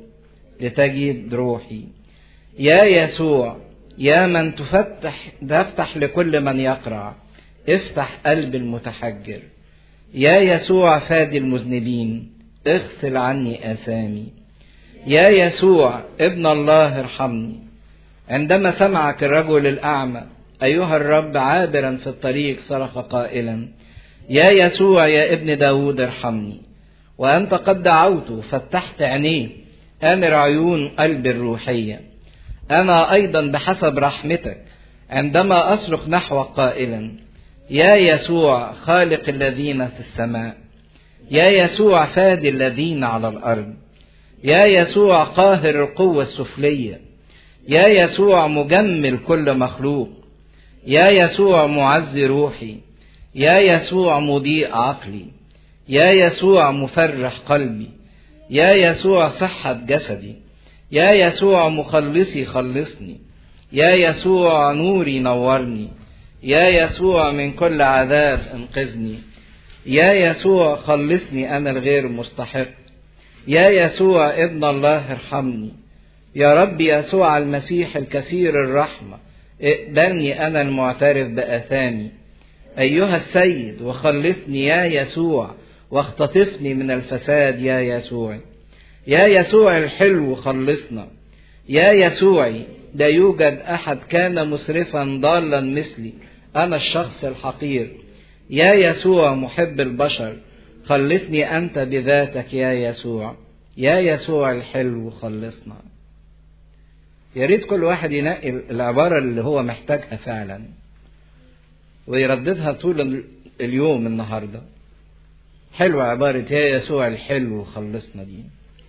لتجد روحي يا يسوع يا من تفتح تفتح لكل من يقرع افتح قلب المتحجر يا يسوع فادي المذنبين اغسل عني آثامي يا يسوع ابن الله ارحمني عندما سمعك الرجل الأعمى أيها الرب عابرا في الطريق صرخ قائلا يا يسوع يا ابن داود ارحمني وأنت قد دعوت فتحت عينيه أنر عيون قلبي الروحية أنا أيضا بحسب رحمتك عندما أصرخ نحوك قائلا يا يسوع خالق الذين في السماء يا يسوع فادي الذين على الأرض يا يسوع قاهر القوة السفلية يا يسوع مجمل كل مخلوق يا يسوع معز روحي يا يسوع مضيء عقلي يا يسوع مفرح قلبي يا يسوع صحة جسدي يا يسوع مخلصي خلصني يا يسوع نوري نورني يا يسوع من كل عذاب انقذني يا يسوع خلصني انا الغير مستحق يا يسوع ابن الله ارحمني يا رب يسوع المسيح الكثير الرحمه اقبلني انا المعترف باثامي ايها السيد وخلصني يا يسوع واختطفني من الفساد يا يسوع يا يسوع الحلو خلصنا يا يسوعي لا يوجد احد كان مسرفا ضالا مثلي انا الشخص الحقير يا يسوع محب البشر خلصني انت بذاتك يا يسوع يا يسوع الحلو خلصنا يا ريت كل واحد ينقي العباره اللي هو محتاجها فعلا ويرددها طول اليوم النهارده حلوة عبارة يا يسوع الحلو خلصنا دي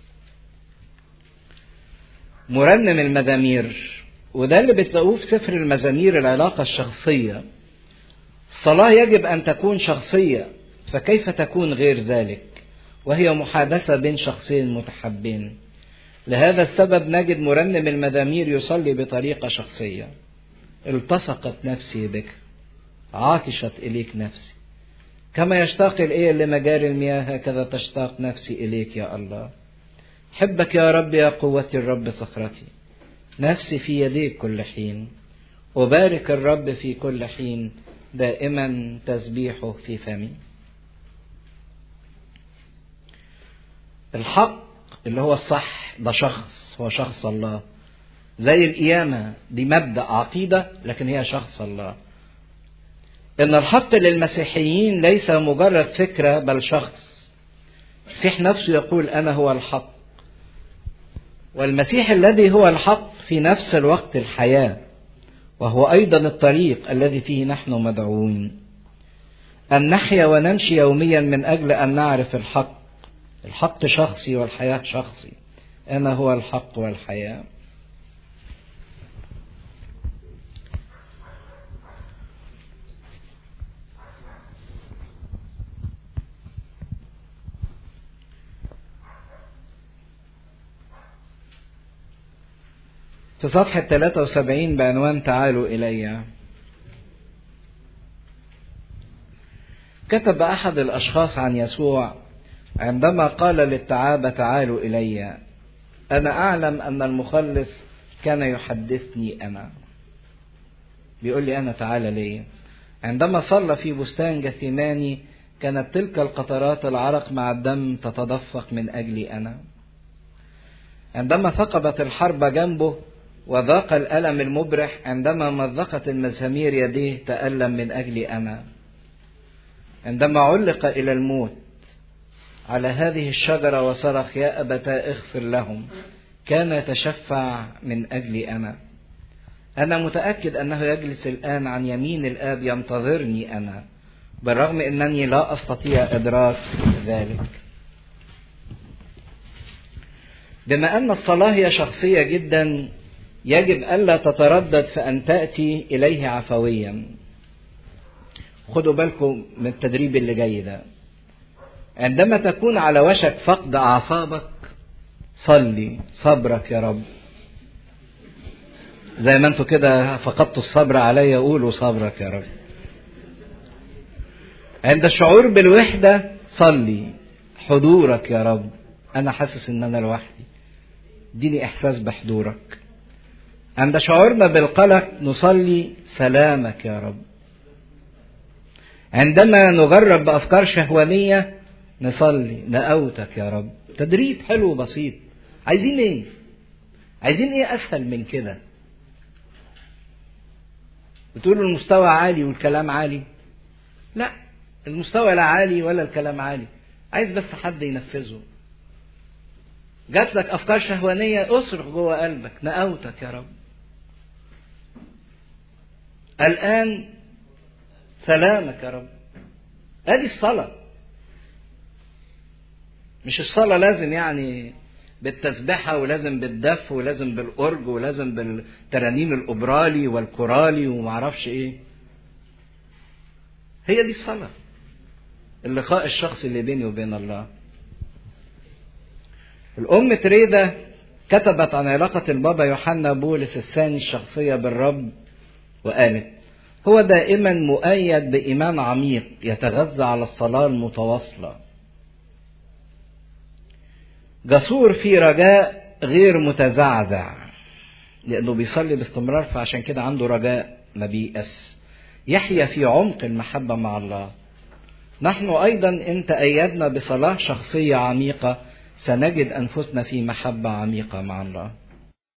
مرنم المزامير وده اللي بتلاقوه في سفر المزامير العلاقة الشخصية الصلاة يجب أن تكون شخصية فكيف تكون غير ذلك وهي محادثة بين شخصين متحبين لهذا السبب نجد مرنم المزامير يصلي بطريقة شخصية التصقت نفسي بك عاطشت إليك نفسي كما يشتاق الإيه لمجاري المياه هكذا تشتاق نفسي إليك يا الله حبك يا رب يا قوتي الرب صخرتي نفسي في يديك كل حين أبارك الرب في كل حين دائما تسبيحه في فمي الحق اللي هو الصح ده شخص هو شخص الله زي القيامة دي مبدأ عقيدة لكن هي شخص الله ان الحق للمسيحيين ليس مجرد فكره بل شخص المسيح نفسه يقول انا هو الحق والمسيح الذي هو الحق في نفس الوقت الحياه وهو ايضا الطريق الذي فيه نحن مدعوين ان نحيا ونمشي يوميا من اجل ان نعرف الحق الحق شخصي والحياة شخصي أنا هو الحق والحياة في صفحة 73 بعنوان تعالوا إلي كتب أحد الأشخاص عن يسوع عندما قال للتعابة تعالوا إلي أنا أعلم أن المخلص كان يحدثني أنا بيقول لي أنا تعالى لي عندما صلى في بستان جثيماني كانت تلك القطرات العرق مع الدم تتدفق من أجلي أنا عندما ثقبت الحرب جنبه وذاق الألم المبرح عندما مزقت المزامير يديه تألم من أجلي أنا عندما علق إلى الموت على هذه الشجرة وصرخ يا أبتا اغفر لهم كان يتشفع من أجلي أنا أنا متأكد أنه يجلس الآن عن يمين الآب ينتظرني أنا بالرغم أنني لا أستطيع إدراك ذلك بما أن الصلاة هي شخصية جدا يجب ألا تتردد فأن تأتي إليه عفويا خدوا بالكم من التدريب اللي جاي ده عندما تكون على وشك فقد أعصابك صلي صبرك يا رب زي ما انتوا كده فقدتوا الصبر عليا قولوا صبرك يا رب عند الشعور بالوحدة صلي حضورك يا رب أنا حاسس إن أنا لوحدي اديني إحساس بحضورك عند شعورنا بالقلق نصلي سلامك يا رب عندما نجرب بأفكار شهوانية نصلي نقوتك يا رب تدريب حلو بسيط عايزين ايه عايزين ايه اسهل من كده بتقولوا المستوى عالي والكلام عالي لا المستوى لا عالي ولا الكلام عالي عايز بس حد ينفذه جات لك افكار شهوانيه اصرخ جوه قلبك نقوتك يا رب الان سلامك يا رب ادي الصلاه مش الصلاه لازم يعني بالتسبحة ولازم بالدف ولازم بالأورج ولازم بالترانيم الأوبرالي والكورالي ومعرفش إيه هي دي الصلاة اللقاء الشخصي اللي بيني وبين الله الأم تريدة كتبت عن علاقة البابا يوحنا بولس الثاني الشخصية بالرب وقالت هو دائما مؤيد بإيمان عميق يتغذى على الصلاة المتواصلة جسور في رجاء غير متزعزع لأنه بيصلي باستمرار فعشان كده عنده رجاء ما بيأس يحيا في عمق المحبة مع الله نحن أيضا إن تأيدنا بصلاة شخصية عميقة سنجد أنفسنا في محبة عميقة مع الله